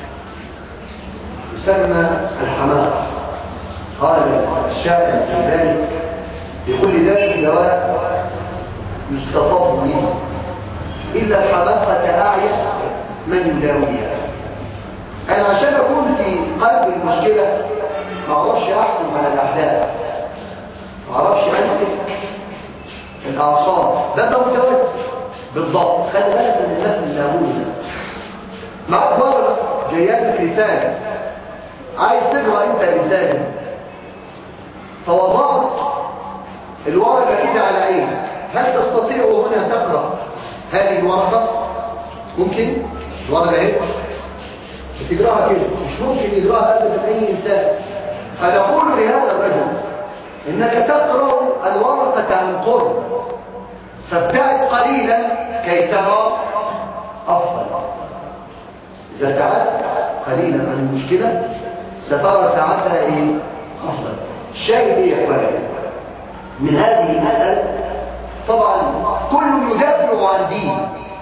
يسمى الحماقة قال الشاعر في ذلك لكل ذلك دواء يستطاب به إلا الحماقة أعيا من يداويها أنا عشان أكون في قلب المشكلة ما أعرفش أحكم على الأحداث ما أعرفش أمسك الأعصاب ده ده متوجه بالضبط خلي بالك من النفس اللاهوي ده معك مرة جاياتك رسالة عايز تقرأ انت الرسالة فوضعت الورقة كده على عينك هل تستطيع هنا تقرأ هذه الورقة ممكن الورقة اهي بتقراها كده مش ممكن يقراها ابدا اي انسان فنقول لهذا الرجل انك تقرأ الورقة عن قرب فابتعد قليلا كي ترى افضل إذا ابتعدت قليلا عن المشكلة سترى ساعتها إيه؟ أفضل الشاهد إيه يا إخواني من هذه المسألة طبعا كل يدافع عن دين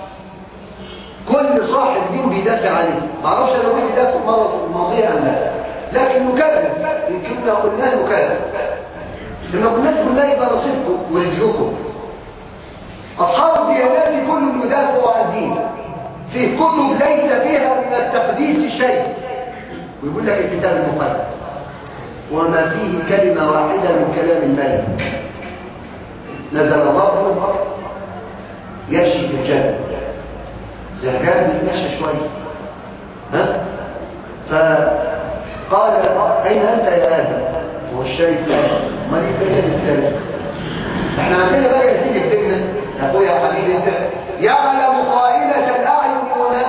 كل صاحب دين بيدافع عليه ما اعرفش انا وين يدافع مرة في الماضية أم لا لكن نكذب يمكننا قلنا نكذب لما قلنا كلها يبقى نصيبكم ورزقكم أصحاب الديانات كل يدافع عن دين فيه كتب ليس فيها من التقديس شيء ويقول لك الكتاب المقدس وما فيه كلمة واحدة من كلام الملك نزل الرب يمشي في الجنة إذا كان بيتمشى شوية ها فقال أين أنت يا آدم هو الشايف آدم ما يبين السلام احنا عندنا بقى يا سيدي الدنيا يا اخويا يا حبيبي انت يعلم خائنة الأعين ولا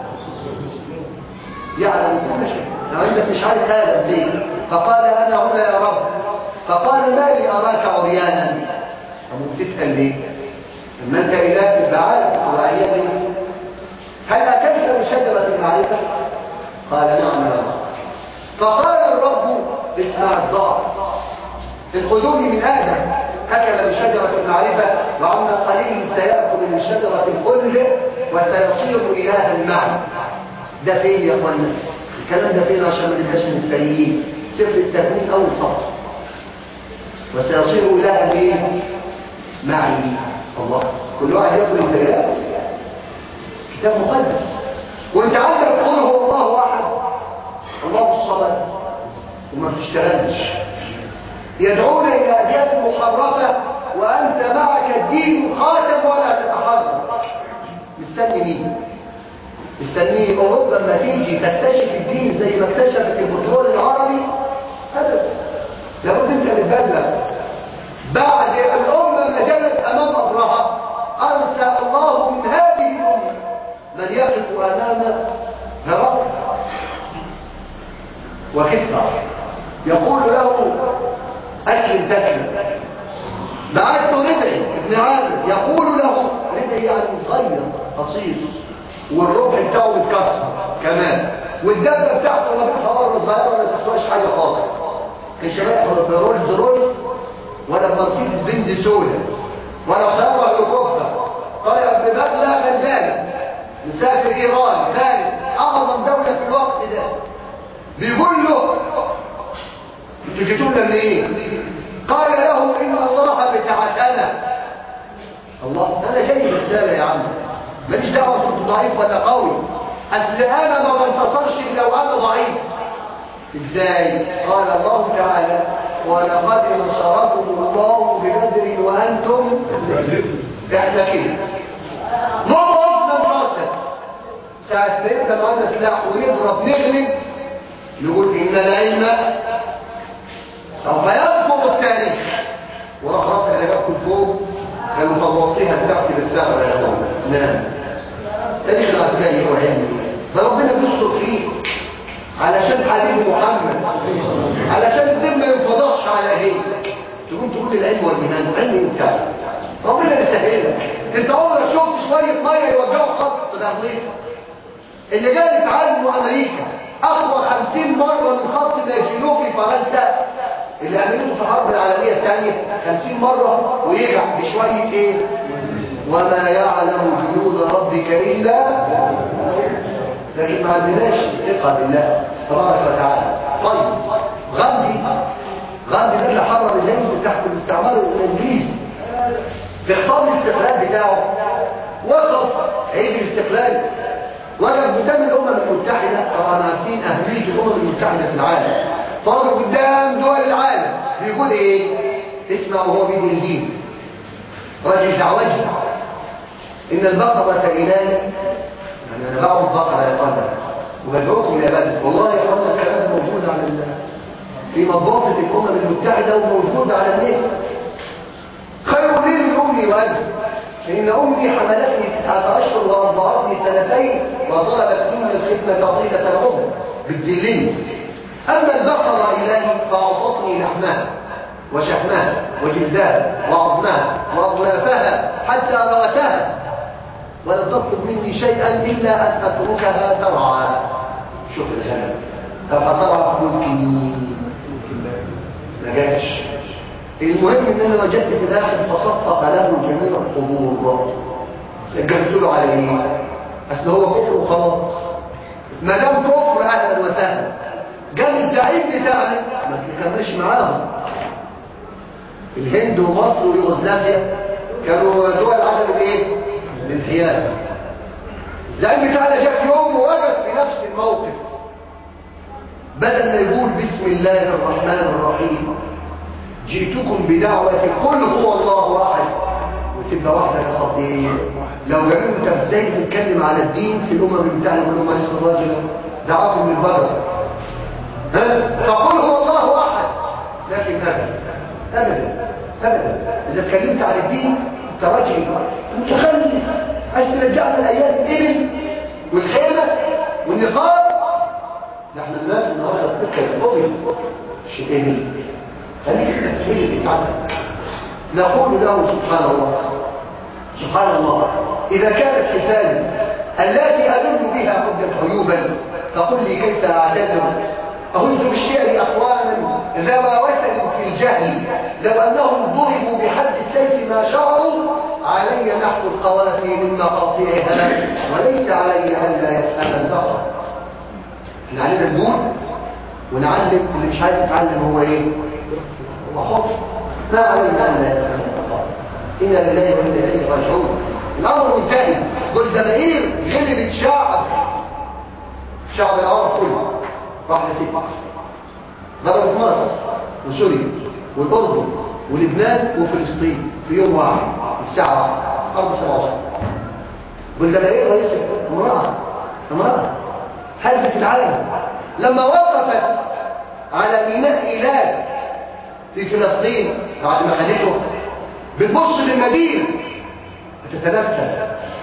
يعلم كل شيء لو انت مش عارف آدم ليه فقال أنا هنا يا رب فقال ما لي أراك عريانا طب تسأل ليه لما أنت إله تبقى عارف وعيا ليه هل أكلت من شجرة المعرفة قال نعم يا رب فقال الرب اسمع الضعف الخذوني من آدم أكل من شجرة المعرفة وعما قليل سيأكل من شجرة الخلد وسيصير إلها معي ده فين يا أخوانا الكلام ده فين عشان ما نبقاش مفتريين سفر التكوين أول سطر وسيصير إلها ايه معي الله كل واحد يأكل الكلام كتاب مقدس وانت عندك قل هو الله أحد الله الصمد وما بتشتغلش يدعون إلى أديان محرفة وأنت معك الدين خاتم ولا تتحرك مستني مين مستني أوروبا لما تيجي تكتشف الدين زي ما اكتشفت البترول العربي أبدا لابد أنت تتبلغ بعد الأمة ما جلت أمام أبرهة أرسل الله من هذه الأمة من يقف أمام هرقل وكسرى يقول له أسلم تسلم بعثت ردعي ابن عامر يقول له ردعي يعني صغير قصير والربع بتاعه متكسر كمان والدبه بتاعته ما بتحور صغيره ما تسواش حاجه خالص كان شباب برولز رويس ولا مرسيدس بنز سودا ولا طياره هليكوبتر طالع ببغله غلبانه مسافر ايران فارس اعظم دوله في الوقت ده بيقول له انتوا جيتوا لنا منين قال له ان الله بتعثنا الله انا جاي رساله يا عم ماليش دعوه كنت ضعيف ولا قوي اصل انا ما بنتصرش ازاي قال الله تعالى ولقد نصركم الله ببدر وانتم احنا كده نضرب ننتصر ساعة ما يبقى معانا سلاح ونضرب نغلب نقول ان العلم سوف يذكر التاريخ وراح رفع رجبكم فوق كانوا مطوطيها تحت بالثغرة يا مولانا نعم تاريخ العسكري هو علم ايه ده ربنا بيستر فيه علشان حبيب محمد علشان الدم ما ينفضحش على ايه تقوم تقول العلم والايمان علم بتاعي ربنا يسهل لك انت عمرك شفت شويه ميه يوجهوا خط تغليق اللي جاي يتعلموا امريكا اقوى 50 مره من خط ماجينو في فرنسا اللي عملوه في الحرب العالميه الثانيه 50 مره ويرجع بشويه ايه وما يعلم جنود ربك الا لكن ما عندناش ثقه بالله تبارك وتعالى طيب غاندي غاندي ده اللي حرر الهند تحت الاستعمار الانجليزي في خطاب الاستقلال بتاعه وقف عيد الاستقلال وقف قدام الامم المتحده طبعا عارفين اهميه الامم المتحده في العالم فوقف قدام دول العالم بيقول ايه اسمع وهو بيدي الدين راجل دعوجي ان البقره الهي يعني انا بعبد بقره يا اخوانا وبدعوكم يا بلد والله يا اخوانا الكلام ده موجود على ال... في مضبوطه الامم المتحده وموجود على النت خير لي من امي وابي فإن أمي حملتني تسعة أشهر وأرضعتني سنتين وطلبت مني الخدمة طيلة العمر بتذلني أما البقرة إلهي فأعطتني لحمها وشحمها وجلدها وعظمها وأضلافها حتى روتها ولم تطلب مني شيئا إلا أن أتركها ترعى شوف الغنم أفترعى ملكي ما جاش المهم ان انا وجدت في الاخر فصفق له جميع القبور سجلت له على ايه اصل هو كفر وخلاص ما دام كفر اهلا وسهلا جاب الزعيم بتاعنا ما تكملش معاهم الهند ومصر ويوغوسلافيا كانوا دول عدم الايه الانحياز الزعيم بتاعنا جاء في يوم ووقف في نفس الموقف بدل ما يقول بسم الله الرحمن الرحيم جئتكم بدعوة قل هو الله أحد وتبقى واحدة كصديق لو قالوا انت ازاي تتكلم على الدين في الأمم المتحدة يقولوا ما لسه الراجل دعاكم للبغض ها فقل هو الله أحد لكن أبدا أبدا أبدا إذا اتكلمت عن الدين انت راجل متخلف عايز ترجعنا لأيام الإبل والخيمة والنقاب نحن الناس النهارده بتذكر الأبل مش الإبل خليك تفكير بتاعتك نقول له سبحان الله سبحان الله إذا كانت حسابي التي أدل بها قدت عيوبا فقل لي كيف أعتذر أهز بالشعر أقواما ذوى وسل في الجهل لو أنهم ضربوا بحد السيف ما شعروا علي نحو القوافي من مقاطعها وليس علي ألا يفهم البقر احنا علينا نقول ونعلم اللي مش عايز يتعلم هو ايه وحط ما علينا أن لا يفهم البقر إنا لله وإنا إليه راجعون الأمر منتهي دول جماهير غلبت شعب شعب العرب كله راح لسيب ضربت مصر وسوريا والأردن ولبنان وفلسطين في يوم واحد في ساعة واحدة أرض سبعة وسط والجماهير رئيس امرأة امرأة حزة العالم لما وقفت على ميناء إيلات في فلسطين بعد ما خليته بتبص للمدينة تتنفس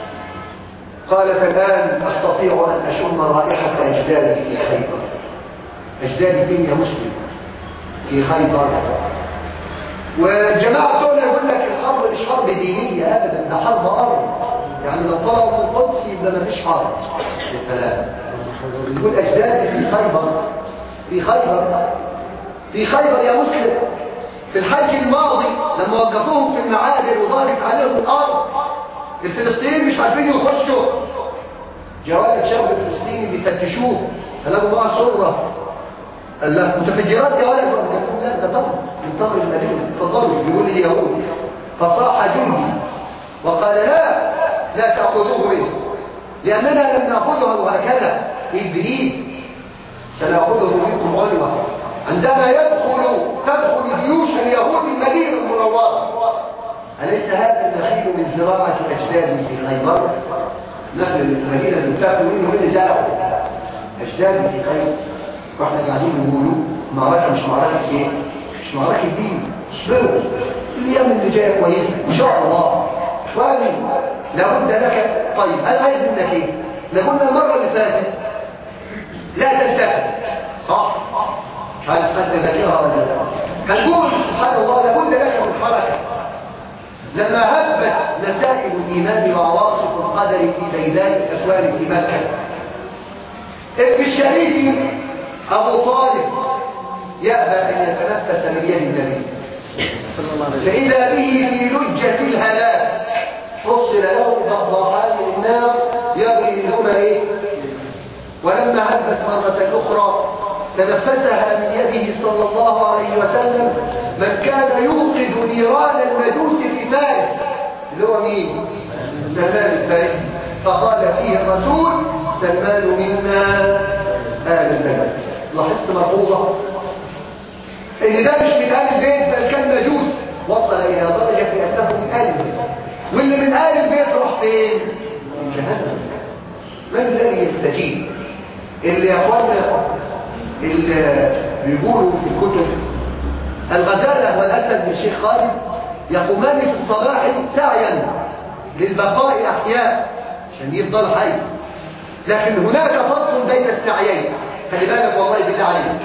قالت الآن أستطيع أن أشم رائحة أجدادي في خيبر أجدادي فين يا مسلم في خيبر والجماعة دول يقول لك الحرب مش حرب دينية أبدا ده حرب أرض يعني لو طلعوا من القدس يبقى ما فيش حرب يا سلام يقول أجدادي في خيبر في خيبر في خيبر يا مسلم في الحج الماضي لما وقفوهم في المعابر وضاقت عليهم الأرض الفلسطينيين مش عارفين يخشوا جوال شاب فلسطيني بيفتشوه قالوا معاه سرة قال له متفجرات يا ولد قال لهم لا ده طبعا من طهر المدينة اتفضلوا بيقول اليهود فصاح جندي وقال لا لا تأخذوه منه لأننا لم نأخذه هكذا في البريد سنأخذه منكم غنوة عندما يدخل تدخل جيوش اليهود المدينة المنورة أليس هذا النخيل من زراعة أجدادي في خيبر؟ نخل المدينة اللي بتاكلوا منه من اللي زرعه أجدادي في خيبر واحنا قاعدين نقولوا معركة مش معركة ايه؟ مش معركة دين اصبروا الأيام اللي جاية كويسة إن شاء الله إخواني لابد لك طيب أنا عايز منك إيه؟ احنا قلنا المرة اللي فاتت لا تلتفت صح؟ مش عارف حد ذاكرها ولا لا هنقول سبحان الله لابد لك من حركة لما هبت مسائل الإيمان وعواصف القدر في ميدان الأكوان في مكة ابن الشريف أبو طالب يأبى أن يتنفس من يد النبي فإذا به في لجة الهلاك فصل له ضحضاحان النار يجري منهما إيه ولما هبت مرة أخرى تنفسها من يده صلى الله عليه وسلم من كان يوقد نيران المجوس في فارس اللي هو مين؟ سلمان الفارسي فقال فيه الرسول سلمان منا آل البيت لاحظت ملحوظة ان ده مش من آل البيت بل كان مجوس وصل إلى درجة أنه من آل البيت واللي من آل البيت راح فين؟ من جهنم من الذي يستجيب اللي يا اخوانا اللي بيقولوا في الكتب الغزالة والأسد للشيخ خالد يقومان في الصباح سعيا للبقاء أحياء عشان يفضل حي لكن هناك فرق بين السعيين خلي بالك والله بالله عليك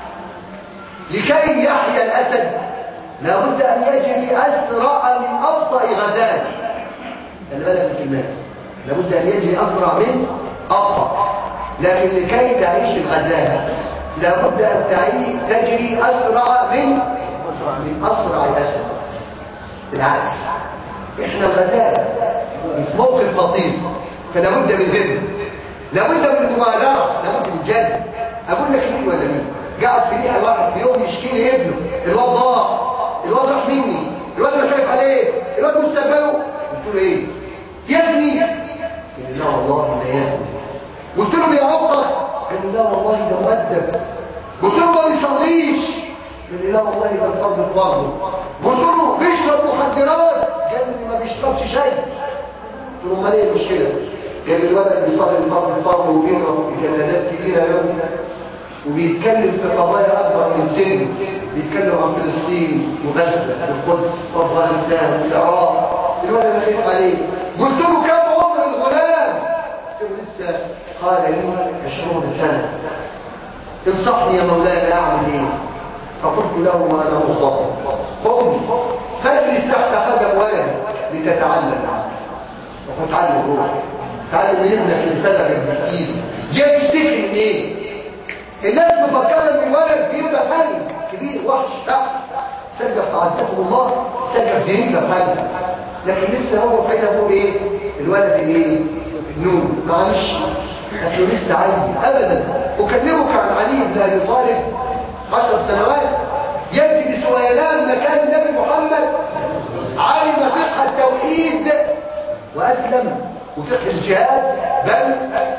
لكي يحيا الأسد لابد أن يجري أسرع من أبطأ غزال خلي بالك من الكلمات لابد أن يجري أسرع من أبطأ لكن لكي تعيش الغزالة لابد أن تعي تجري أسرع من من أسرع الأسد بالعكس إحنا الغزالة في موقف لطيف فلابد من ذكر لابد من المبادرة لابد من الجد أقول لك مين ولا مين قاعد في ليها واحد في يوم يشكي لي ابنه الواد ضاع الواد راح مني الواد انا خايف عليه الواد مستقبله قلت له ايه يا ابني قال لي لا والله ما يزني قلت له بيعقك قال لي لا والله ده مؤدب قلت له ما بيصليش قال لي لا والله ده الفرض فرضه قلت له بيشرب مخدرات قال لي ما بيشربش شاي قلت له امال ايه المشكله قال لي الولد بيصلي الفرض الفرض وبيضرب في جنازات كبيره يوم وبيتكلم في قضايا اكبر من سن بيتكلم عن فلسطين وغزه والقدس وافغانستان والعراق الولد انا خايف عليه قلت له كم عمر الغلام لسه قال لي عشرون سنه انصحني يا مولاي اعمل ايه فقلت له وانا مصاب قم فاجلس تحت قدم ولد لتتعلم وتتعلم روح تعلم من ابنك لسبب المسكين جاي يشتكي من ايه الناس مفكره ان الولد بيبقى حالي كبير وحش لا سجف عزكم الله سجف زريبه حالي لكن لسه هو فايده هو ايه الولد الايه نون معلش اصله لسه عيل ابدا اكلمك عن علي بن ابي طالب عشر سنوات يبكي بسويلان مكان النبي محمد علم فقه التوحيد واسلم وفقه الجهاد بل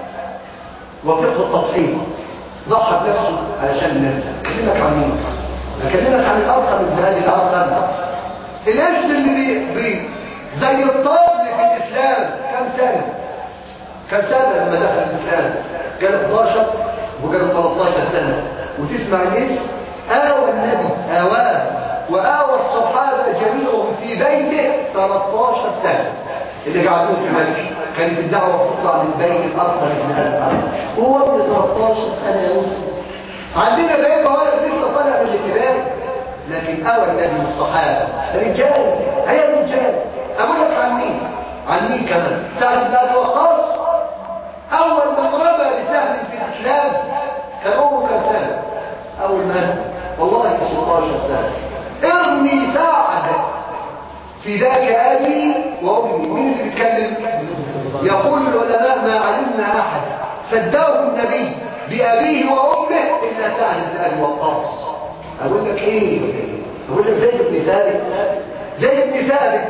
وفقه التضحيه ضحى بنفسه علشان الناس اكلمك عن مين اكلمك عن الارقم ابن ابي الارقم الاسم اللي بي, بي زي الطفل في الاسلام كم سنه كم سنه لما دخل الاسلام قال 11 وقال 13 سنه وتسمع الاسم آوى النبي آواه وآوى الصحابة جميعهم في بيته 13 سنة اللي قاعدين في مكة كانت الدعوة تطلع من بين الأرض من الأرض وهو ابن 13 سنة يا مسلم عندنا بيبقى ولد لسه طالع من الابتدائي لكن أوى النبي والصحابة رجال هي الرجال أقول لك عن مين عن مين كمان سعد بن أبي وقاص أول من رمى بسهم في الإسلام كان عمره كم سنة أول ما والله 16 سنة ارمي سعد في ذاك أبي وأمي مين اللي بيتكلم يقول العلماء ما علمنا أحد فداه النبي بأبيه وأمه إلا سعد بن أبي وقاص أقول لك إيه أقول لك زي ابن ثابت زي ابن ثابت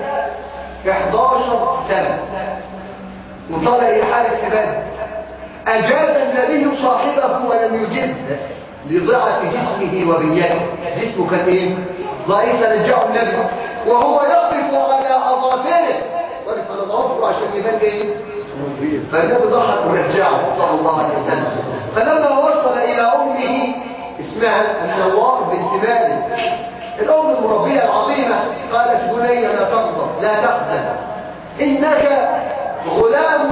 11 سنة وطلع إحالة كباب أجاز النبي صاحبه ولم يجز لضعف جسمه وبنيته جسمه كان ايه ضعيف رجعه النبي وهو يقف على اظافره وقف على اظافره عشان يبان ايه فالنبي ضحك ورجعه صلى الله عليه وسلم فلما وصل الى امه اسمها النوار بنت مالك الام المربيه العظيمه قالت بني لا تغضب لا تحزن انك غلام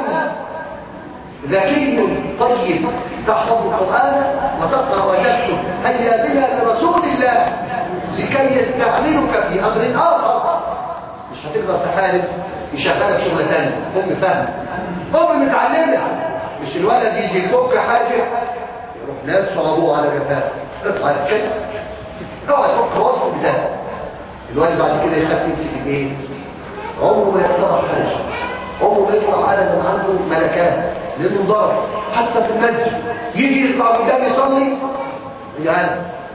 ذكي طيب تحفظ القرآن وتقرأ وتكتب هيا بنا لرسول الله لكي يستعملك في أمر آخر مش هتقدر تحارب يشغلك شغلة تانية أم فاهمة أم متعلمة مش الولد يجي يفك حاجة يروح ناس شربوه على جفاه اطلع الكلب اوعى تفك وسط بتاعه الولد بعد كده يخاف يمسك الايه عمره ما يقترح حاجه عمره ما يطلع ابدا عنده ملكات لانه ضرب حتى في المسجد يجي يطلع قدام يصلي يعني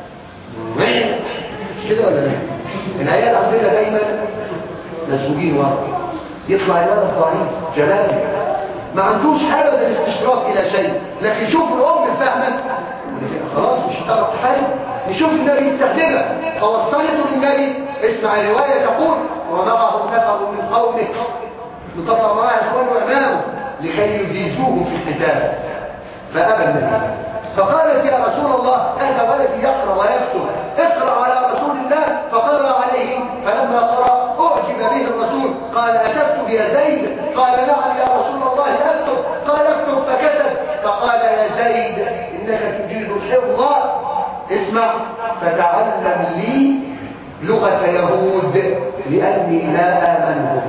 مش كده ولا لا العيال عندنا دايما مسجونين ورا يطلع الولد ضعيف جلالي ما عندوش ابدا الاستشراف الى شيء لكن شوف الام الفاهمه خلاص مش هتعرف تحارب نشوف النبي يستخدمها فوصلته للنبي اسمع الروايه تقول ومعه نفر من قومه مطلع معاه اخوانه وامامه لكي يجيزوه في القتال فابى النبي فقالت يا رسول الله هذا ولدي يقرا ويكتب اقرا على رسول الله فقرا عليه فلما قرا اعجب به الرسول قال اتكتب يا زيد قال نعم يا رسول الله اكتب قال اكتب فكتب فقال يا زيد انك تجيد الحفظ اسمع فتعلم لي لغه يهود لاني لا امنهم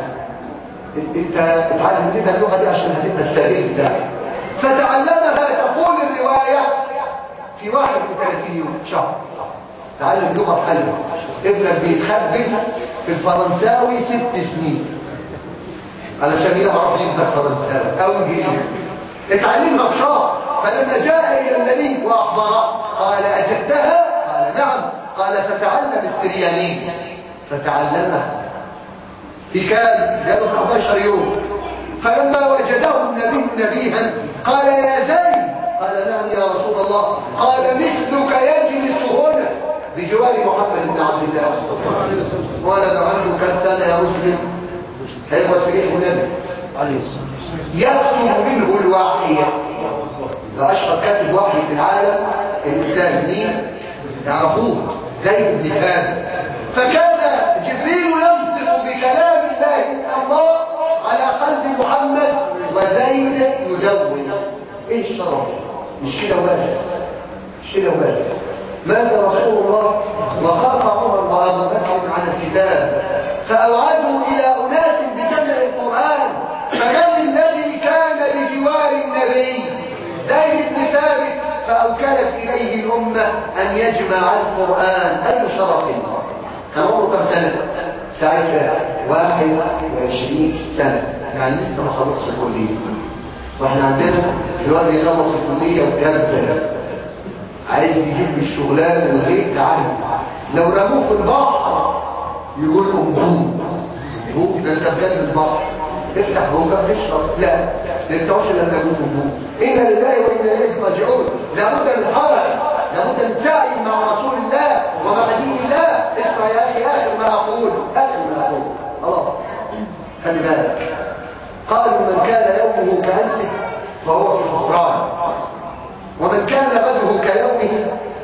انت اتعلم لنا اللغه دي عشان هتبقى السبيل بتاعك فتعلمها تقول الروايه في 31 يوم شهر تعلم لغه حلوه ابنك بيتخبز في الفرنساوي ست سنين علشان يعرف يبدا فرنساوي او انجليزي اتعلمها في شهر فلما جاء الى النبي واخبره قال اجدتها قال نعم قال فتعلم السريانين فتعلمها في كام جاءوا 11 يوم فلما وجده النبي نبيها قال يا زيد قال نعم يا رسول الله قال مثلك يجلس هنا بجوار محمد بن عبد الله ولد عنده كم سنه يا مسلم هيبقى في ايه النبي عليه الصلاه يكتب منه الوحي ده اشهر كاتب وحي في العالم الاسلام مين تعرفوه زيد بن ثابت فكان جبريل ينطق بكلام الله الله على قلب محمد وزيد يدون ايه الشرف مش كده وبس مش كده وبس مات رسول الله وخاف عمر وابو بكر على الكتاب فاوعدوا الى اناس بجمع القران فمن الذي كان بجوار النبي زيد بن ثابت فاوكلت اليه الامه ان يجمع القران اي شرف كان عمره كم سنه ساعتها واحد وعشرين سنة يعني لسه ما خلصش الكلية واحنا عندنا دلوقتي يخلص الكلية وكاب عايز يجيب الشغلانة من غير تعلم لو رموه في البحر يقول انبوب انبوب ده انت بجد البحر افتح بوجه تشرب لا ما يفتحوش الا لما يقول انبوب انا لله وانا اليه راجعون لابد من حركه لابد من سعي مع رسول الله ومع دين الله اسمع يا اخي اخر ما اقول اخر ما اقول خلاص خلي بالك قالوا من كان يومه كأمسه فهو في خسران ومن كان غده كيومه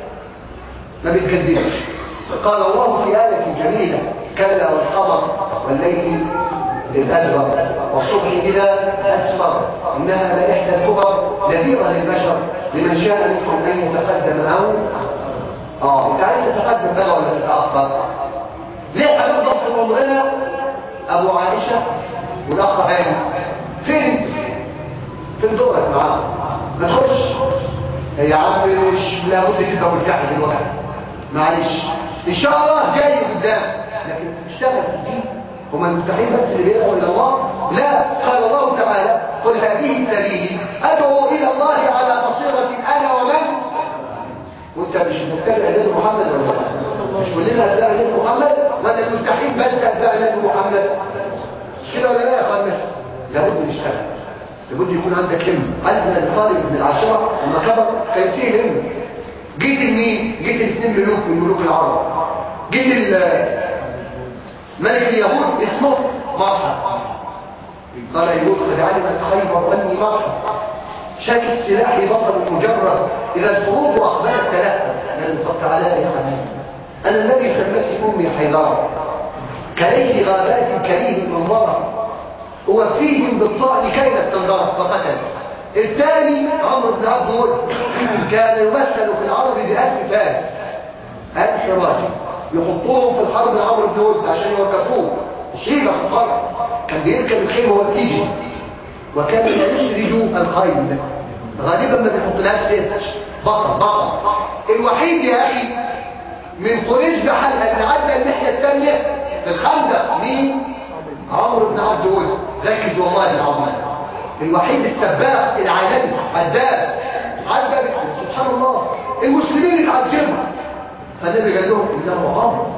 ما بيتكذبش قال الله في آية جميلة كلا والقمر والليل الأدبر والصبح إذا أسفر إنها لإحدى الكبر نذيرا للبشر لمن شاء منكم أن يتقدم أو آه أنت عايز تتقدم بقى ولا تتأخر ليه هنفضل في عمرنا أبو عائشة والأخ هاني فين في دورك معاه ما تخش يا عم مش لابد تبقى مرتاح دلوقتي معلش ان شاء الله جاي قدام لكن اشتغل في الدين هم المفتاحين بس اللي بيدعوا الى الله لا قال الله تعالى قل هذه سبيلي ادعو الى الله على بصيره انا ومن وانت مش متبع نبي محمد ولا لا مش كلنا اتباع نبي محمد ولا المفتاحين بس اتباع نبي محمد مش كده ولا لا يا اخوانا لابد نشتغل لابد يكون عندك همه عندنا الطالب من العشرة لما كبر كان فيه همه جه مين جه الاثنين ملوك من ملوك العرب جه ال- ملك اليهود اسمه مرحب قال يهود قد علمت خيبر اني مرحب شاك السلاح بطل مجرد اذا الفروض اقبلت تلهف لن تقطع عليها يا حبيبي انا الذي سميت امي حيدره كليل غابات كريه منظرة وفيهم بالطاء لكي لا استنظرت فقتل الثاني عمرو بن عبد ود كان يمثل في العرب بألف فارس ألف راجل يحطوهم في الحرب لعمرو بن ود عشان يوقفوه شيبة في الحرب كان بيركب الخيل وهو بتيجي وكان يسرج الخيل غالبا ما بيحط لها ست بطل بطل الوحيد يا أخي من قريش بحالها اللي عدى الناحية الثانية في الخندق مين؟ عمرو بن عبد ود ركز والله العظيم الوحيد السباق العالمي عداد عدى ب- سبحان الله المسلمين اتعجبوا فالنبي قال لهم انه عمرو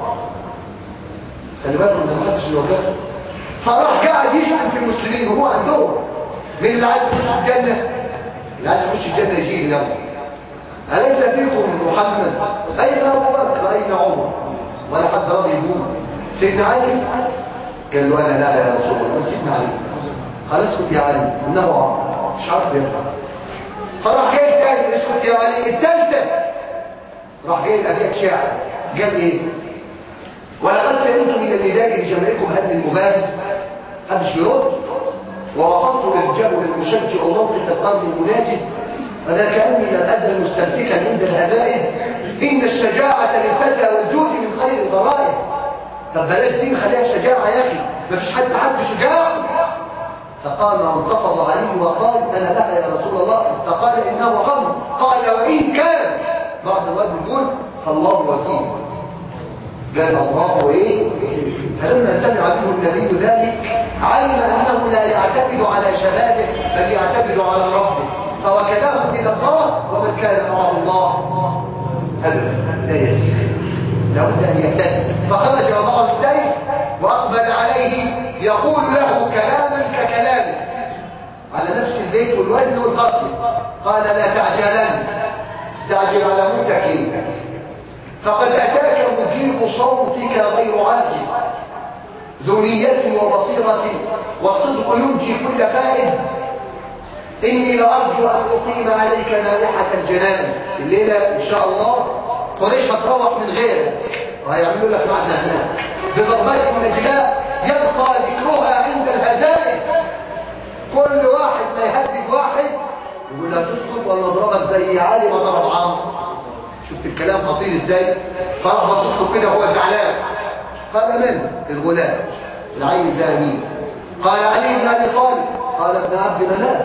خلي بالكم ده ما حدش اللي وقفه فراح قاعد يشتم في المسلمين وهو عندهم مين اللي عايز يخش الجنه اللي عايز يخش الجنه يجي اليوم أليس فيكم محمد أين أبو بكر أين عمر ولا حد راضي يقول سيدنا علي قال له أنا لا يا رسول الله سيدنا علي خلاص اسكت يا علي إنه عمر مش عارف يرفع فراح جاي الثاني اسكت يا علي الثالثة راح جاي الأبيات شاعر قال إيه ولقد سئلت من النداء لجمعكم هل من مبارز محدش بيرد ووقفت للجبل المشجع موقف القرن المناجز فلا كأني لم أزل مستمسكا عند الهزائز إن الشجاعة للفتى والجود من خير الغرائز طب بلاش دين خليها شجاعة يا أخي مفيش حد حد شجاع فقام وانتفض عليه وقال أنا لها يا رسول الله فقال إنه غم قال وإن كان بعض الوقت بيقول فالله وكيل قال الله ايه فلما سمع منه النبي ذلك علم انه لا يعتمد على شبابه بل يعتمد على ربه فوكله الى الله ومن كان معه الله ابدا لا يسير لابد ان يهتدي فخرج وضعه السيف واقبل عليه يقول له كلاما ككلامه على نفس البيت والوزن والقتل قال لا تعجلن استعجل على متك فقد أتاك مجيب صوتك غير عاجز ذو نية وبصيرة والصدق ينجي كل فائز إني لأرجو أن أقيم عليك نائحة الجنان الليلة إن شاء الله قريش هتروح من غيرك وهيعملوا لك معنا هناك بضربات نجلاء يبقى ذكرها عند الهزائم كل واحد ما يهدد واحد يقول لا تسكت ولا اضربك زي علي ما ضرب عمرو شفت الكلام خطير ازاي فراح بصص له كده وهو زعلان قال من الغلام العين ده مين قال علي بن ابي طالب قال ابن عبد مناف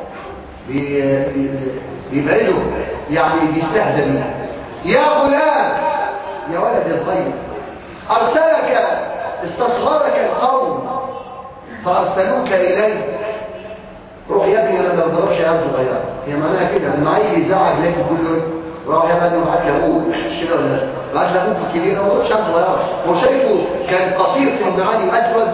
يبعده يعني بيستهزئ بيه يا غلام يا ولد يا صغير ارسلك استصغرك القوم فارسلوك اليه روح يا ابني انا ما بضربش عيال صغيره هي معناها كده لما عيل يزعج ليه تقول له راح يا ابني وبعت لابوك مش كده ولا لا بعت لابوك الكبير ما بضربش عيال صغيره هو شايفه كان قصير سيدنا علي واسود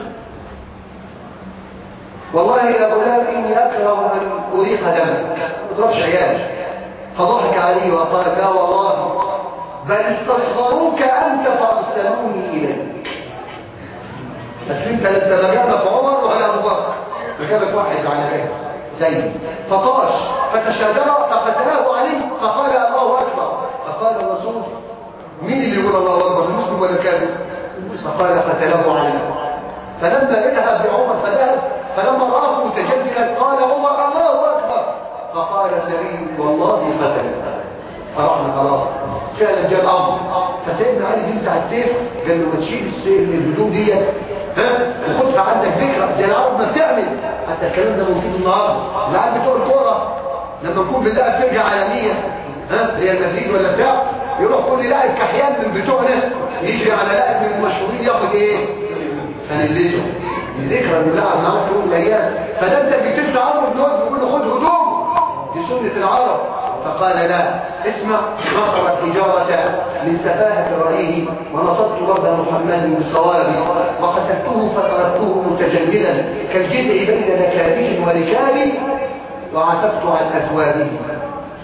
والله يا غلام اني اكره ان اريق دمك ما بضربش عيال فضحك علي وقال لا والله بل استصغروك انت فارسلوني اليك بس انت انت مجابك عمر وعلى ابو بكر مجابك واحد على غيره زي فطاش فتشاجر فقتله علي فقال الله اكبر فقال الرسول مين اللي يقول الله اكبر المسلم ولا الكافر فقال قتله علي فلما اذهب بعمر فذهب فلما راه متجددا قال عمر الله اكبر فقال النبي والله قتل فرحنا خلاص فعلا جاء الامر فسيدنا علي بينزع السيف قال له ما تشيل السيف الهدوم دي ها وخدها عندك ذكرى زي العرب ما بتعمل حتى الكلام ده موجود النهارده العيال بتوع الكوره لما نكون بنلاقي فرقه عالميه ها ريال مدريد ولا بتاع يروح كل لاعب كحيان من بتوعنا يجي على لاعب من المشهورين ياخد ايه؟ فنلته ذكرى انه لعب معاه في يوم من الايام فده انت بتلت عمرو بن وهب بيقول له خد هدوم دي سنه العرب فقال لا اسمع نصر الحجارة من سفاهة رأيه ونصبت رب محمد بالصواب وقتلته فتركته متجلدا كالجدع بين نكاته وركابي وعتفت عن أثوابه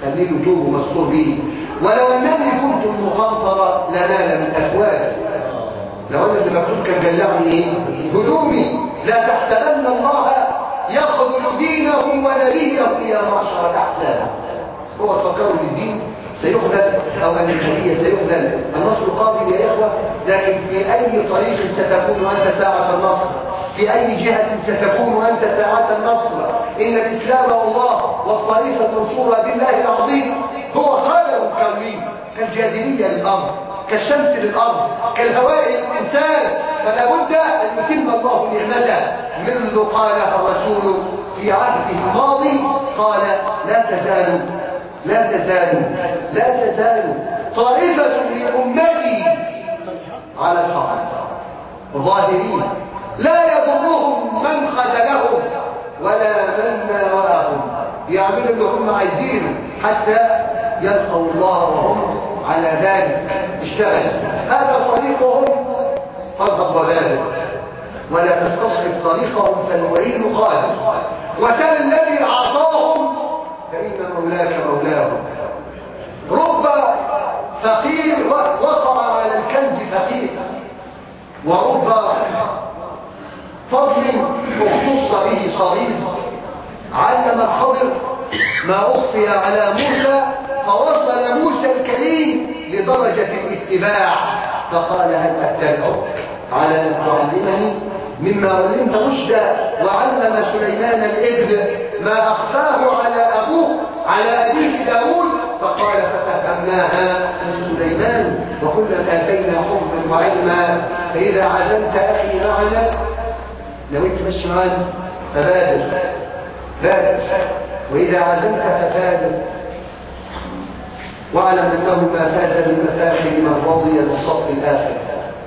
خليه توب ومستور به ولو انني كنت المخنطر لنال من اكوابي لو انا اللي مكتوب كان جلعني ايه هدومي لا تحسبن الله يخذل دينه ونبيه يا معشر الاحزاب هو تفكروا ان الدين سيخذل او ان النبي سيخذل النصر قادم يا اخوه لكن في اي طريق ستكون انت ساعه النصر في اي جهه ستكون انت ساعه النصر ان الاسلام والله والطريقه المنصوره بالله العظيم هو خلل كوني كالجاذبيه للارض كالشمس للارض كالهواء للانسان فلا بد ان يتم الله نعمته منذ قالها الرسول في عهده الماضي قال لا تزال لا تزال لا تزال طائفة من أمتي على الحق ظاهرين لا يضرهم من خذلهم ولا من ناواهم يعملوا اللي هم عايزينه حتى يلقوا الله وهم على ذلك اشتغل هذا طريقهم فارغب وذلك ولا تستصحب طريقهم فالوعيد قادم وكان الذي اعطاهم فان مولاك مولاهم رب فقير وقع على الكنز فقير ورب فضل اختص به صغير علم الخضر ما اخفي على موسى فوصل موسى الكريم لدرجه الاتباع فقال هل اتبعك على ان تعلمني مما علمت رشدا وعلم سليمان الابن ما اخفاه على ابوه على ابيه داود فقال ففهمناها من سليمان وكلا اتينا حكما وعلما فاذا عزمت اخي معنا لو انت ماشي معانا فبادر بادر واذا عزمت فبادر واعلم انه ما فاز بالمفاخر من رضي بالصف الاخر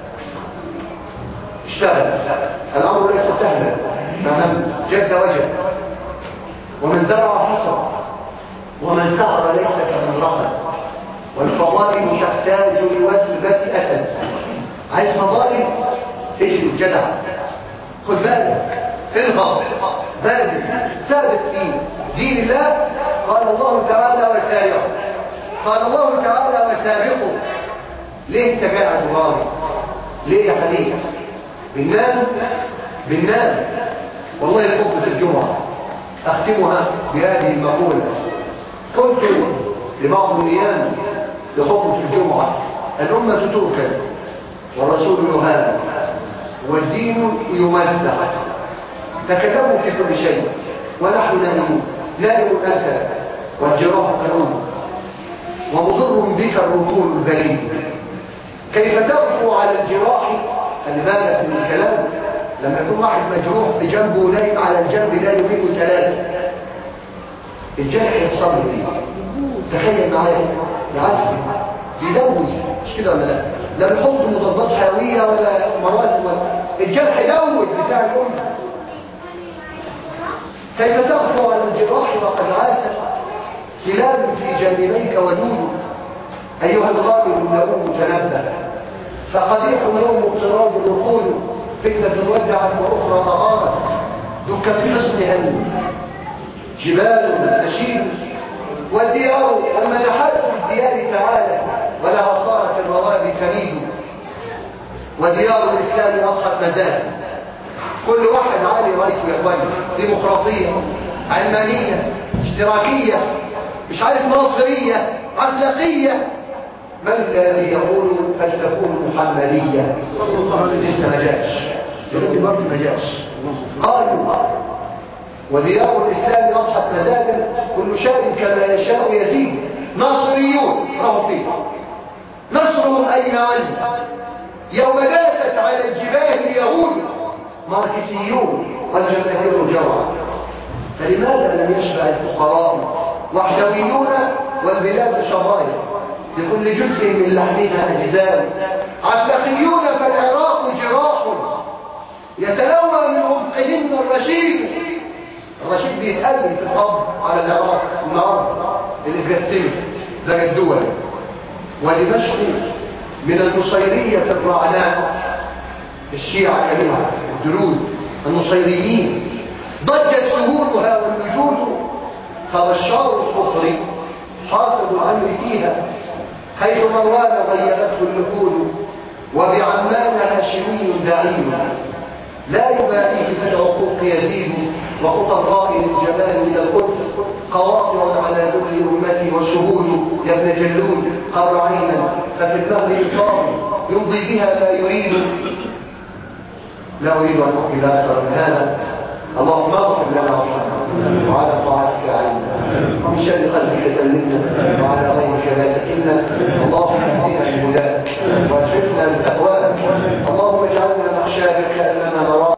اشتغل الامر ليس سهلا فمن جد وجد ومن زرع حصر ومن سهر ليس كمن رقد والفضائل تحتاج لوثبة أسد عايز فضائل اجري الجدع خد بالك الغض بادر ثابت في دين الله قال الله تعالى وسارعوا قال الله تعالى وسابقوا ليه انت قاعد راضي ليه يا حبيبي بالنام بالنام والله خطبة الجمعة أختمها بهذه المقولة قلت لبعض النيام لخطبة الجمعة الأمة تؤكل والرسول يهان والدين يمزع تكلموا في كل شيء ونحن نائمون نائم أنت والجراح كالأمة ومضر بك الركون الذليل كيف تغفو على الجراح خلي بالك من الكلام لما يكون واحد مجروح بجنبه نايم على الجنب لا يميت ثلاثة الجرح يحصل له ايه؟ تخيل معايا يعرف بيدوي مش كده ولا لا؟ لا بيحط مضادات حيويه ولا مرات ولا الجرح يدوي بتاع الامه كيف تغفو على الجراح وقد عاد سلام في جانبيك ودود ايها الغامر النوم تنبه فقبيح يوم اضطراب الركود فتنة ودعت وأخرى أغارت دك في حصنها جبال تشيب والديار المنحات في الديار تعالى ولها صارت الرواب تميد وديار الإسلام أضحت مزال كل واحد عالي رأيته يا اخواني ديمقراطية علمانية اشتراكية مش عارف ناصرية عفلقية من الذي يقول فلتكون محمدية لسه ما جاش يقول برضه ما جاش قالوا وديار الإسلام أضحت مزاجا كل شيء كما يشاء يزيد ناصريون راهو فيه نصرهم أين ولي يوم داست على الجبال اليهود ماركسيون والجماهير جوعا فلماذا لم يشبع الفقراء وحدويون والبلاد شرايع لكل جزء من لحمها أجزاء عفلقيون فالعراق جراح يتلوى من عمقهن الرشيد الرشيد بيتقلب في الأرض على العراق النهارده اللي اتقسمت زي الدول ودمشق من النصيرية الرعناء الشيعة كلمة الدروز النصيريين ضجت سهولها والوجود فبشار الفطر حافظ الأمر فيها حيث مروان غيبته النفوذ وبعمان هاشمي دعيم لا يباليه في العقوق يزيد وخطى الرائي للجمال الى القدس قواطع على ذل امتي والشهود يا ابن جلود قر عينا ففي المغرب الفاضي يمضي بها ما يريد لا اريد ان احكي اكثر من هذا اللهم اغفر لنا وارحمنا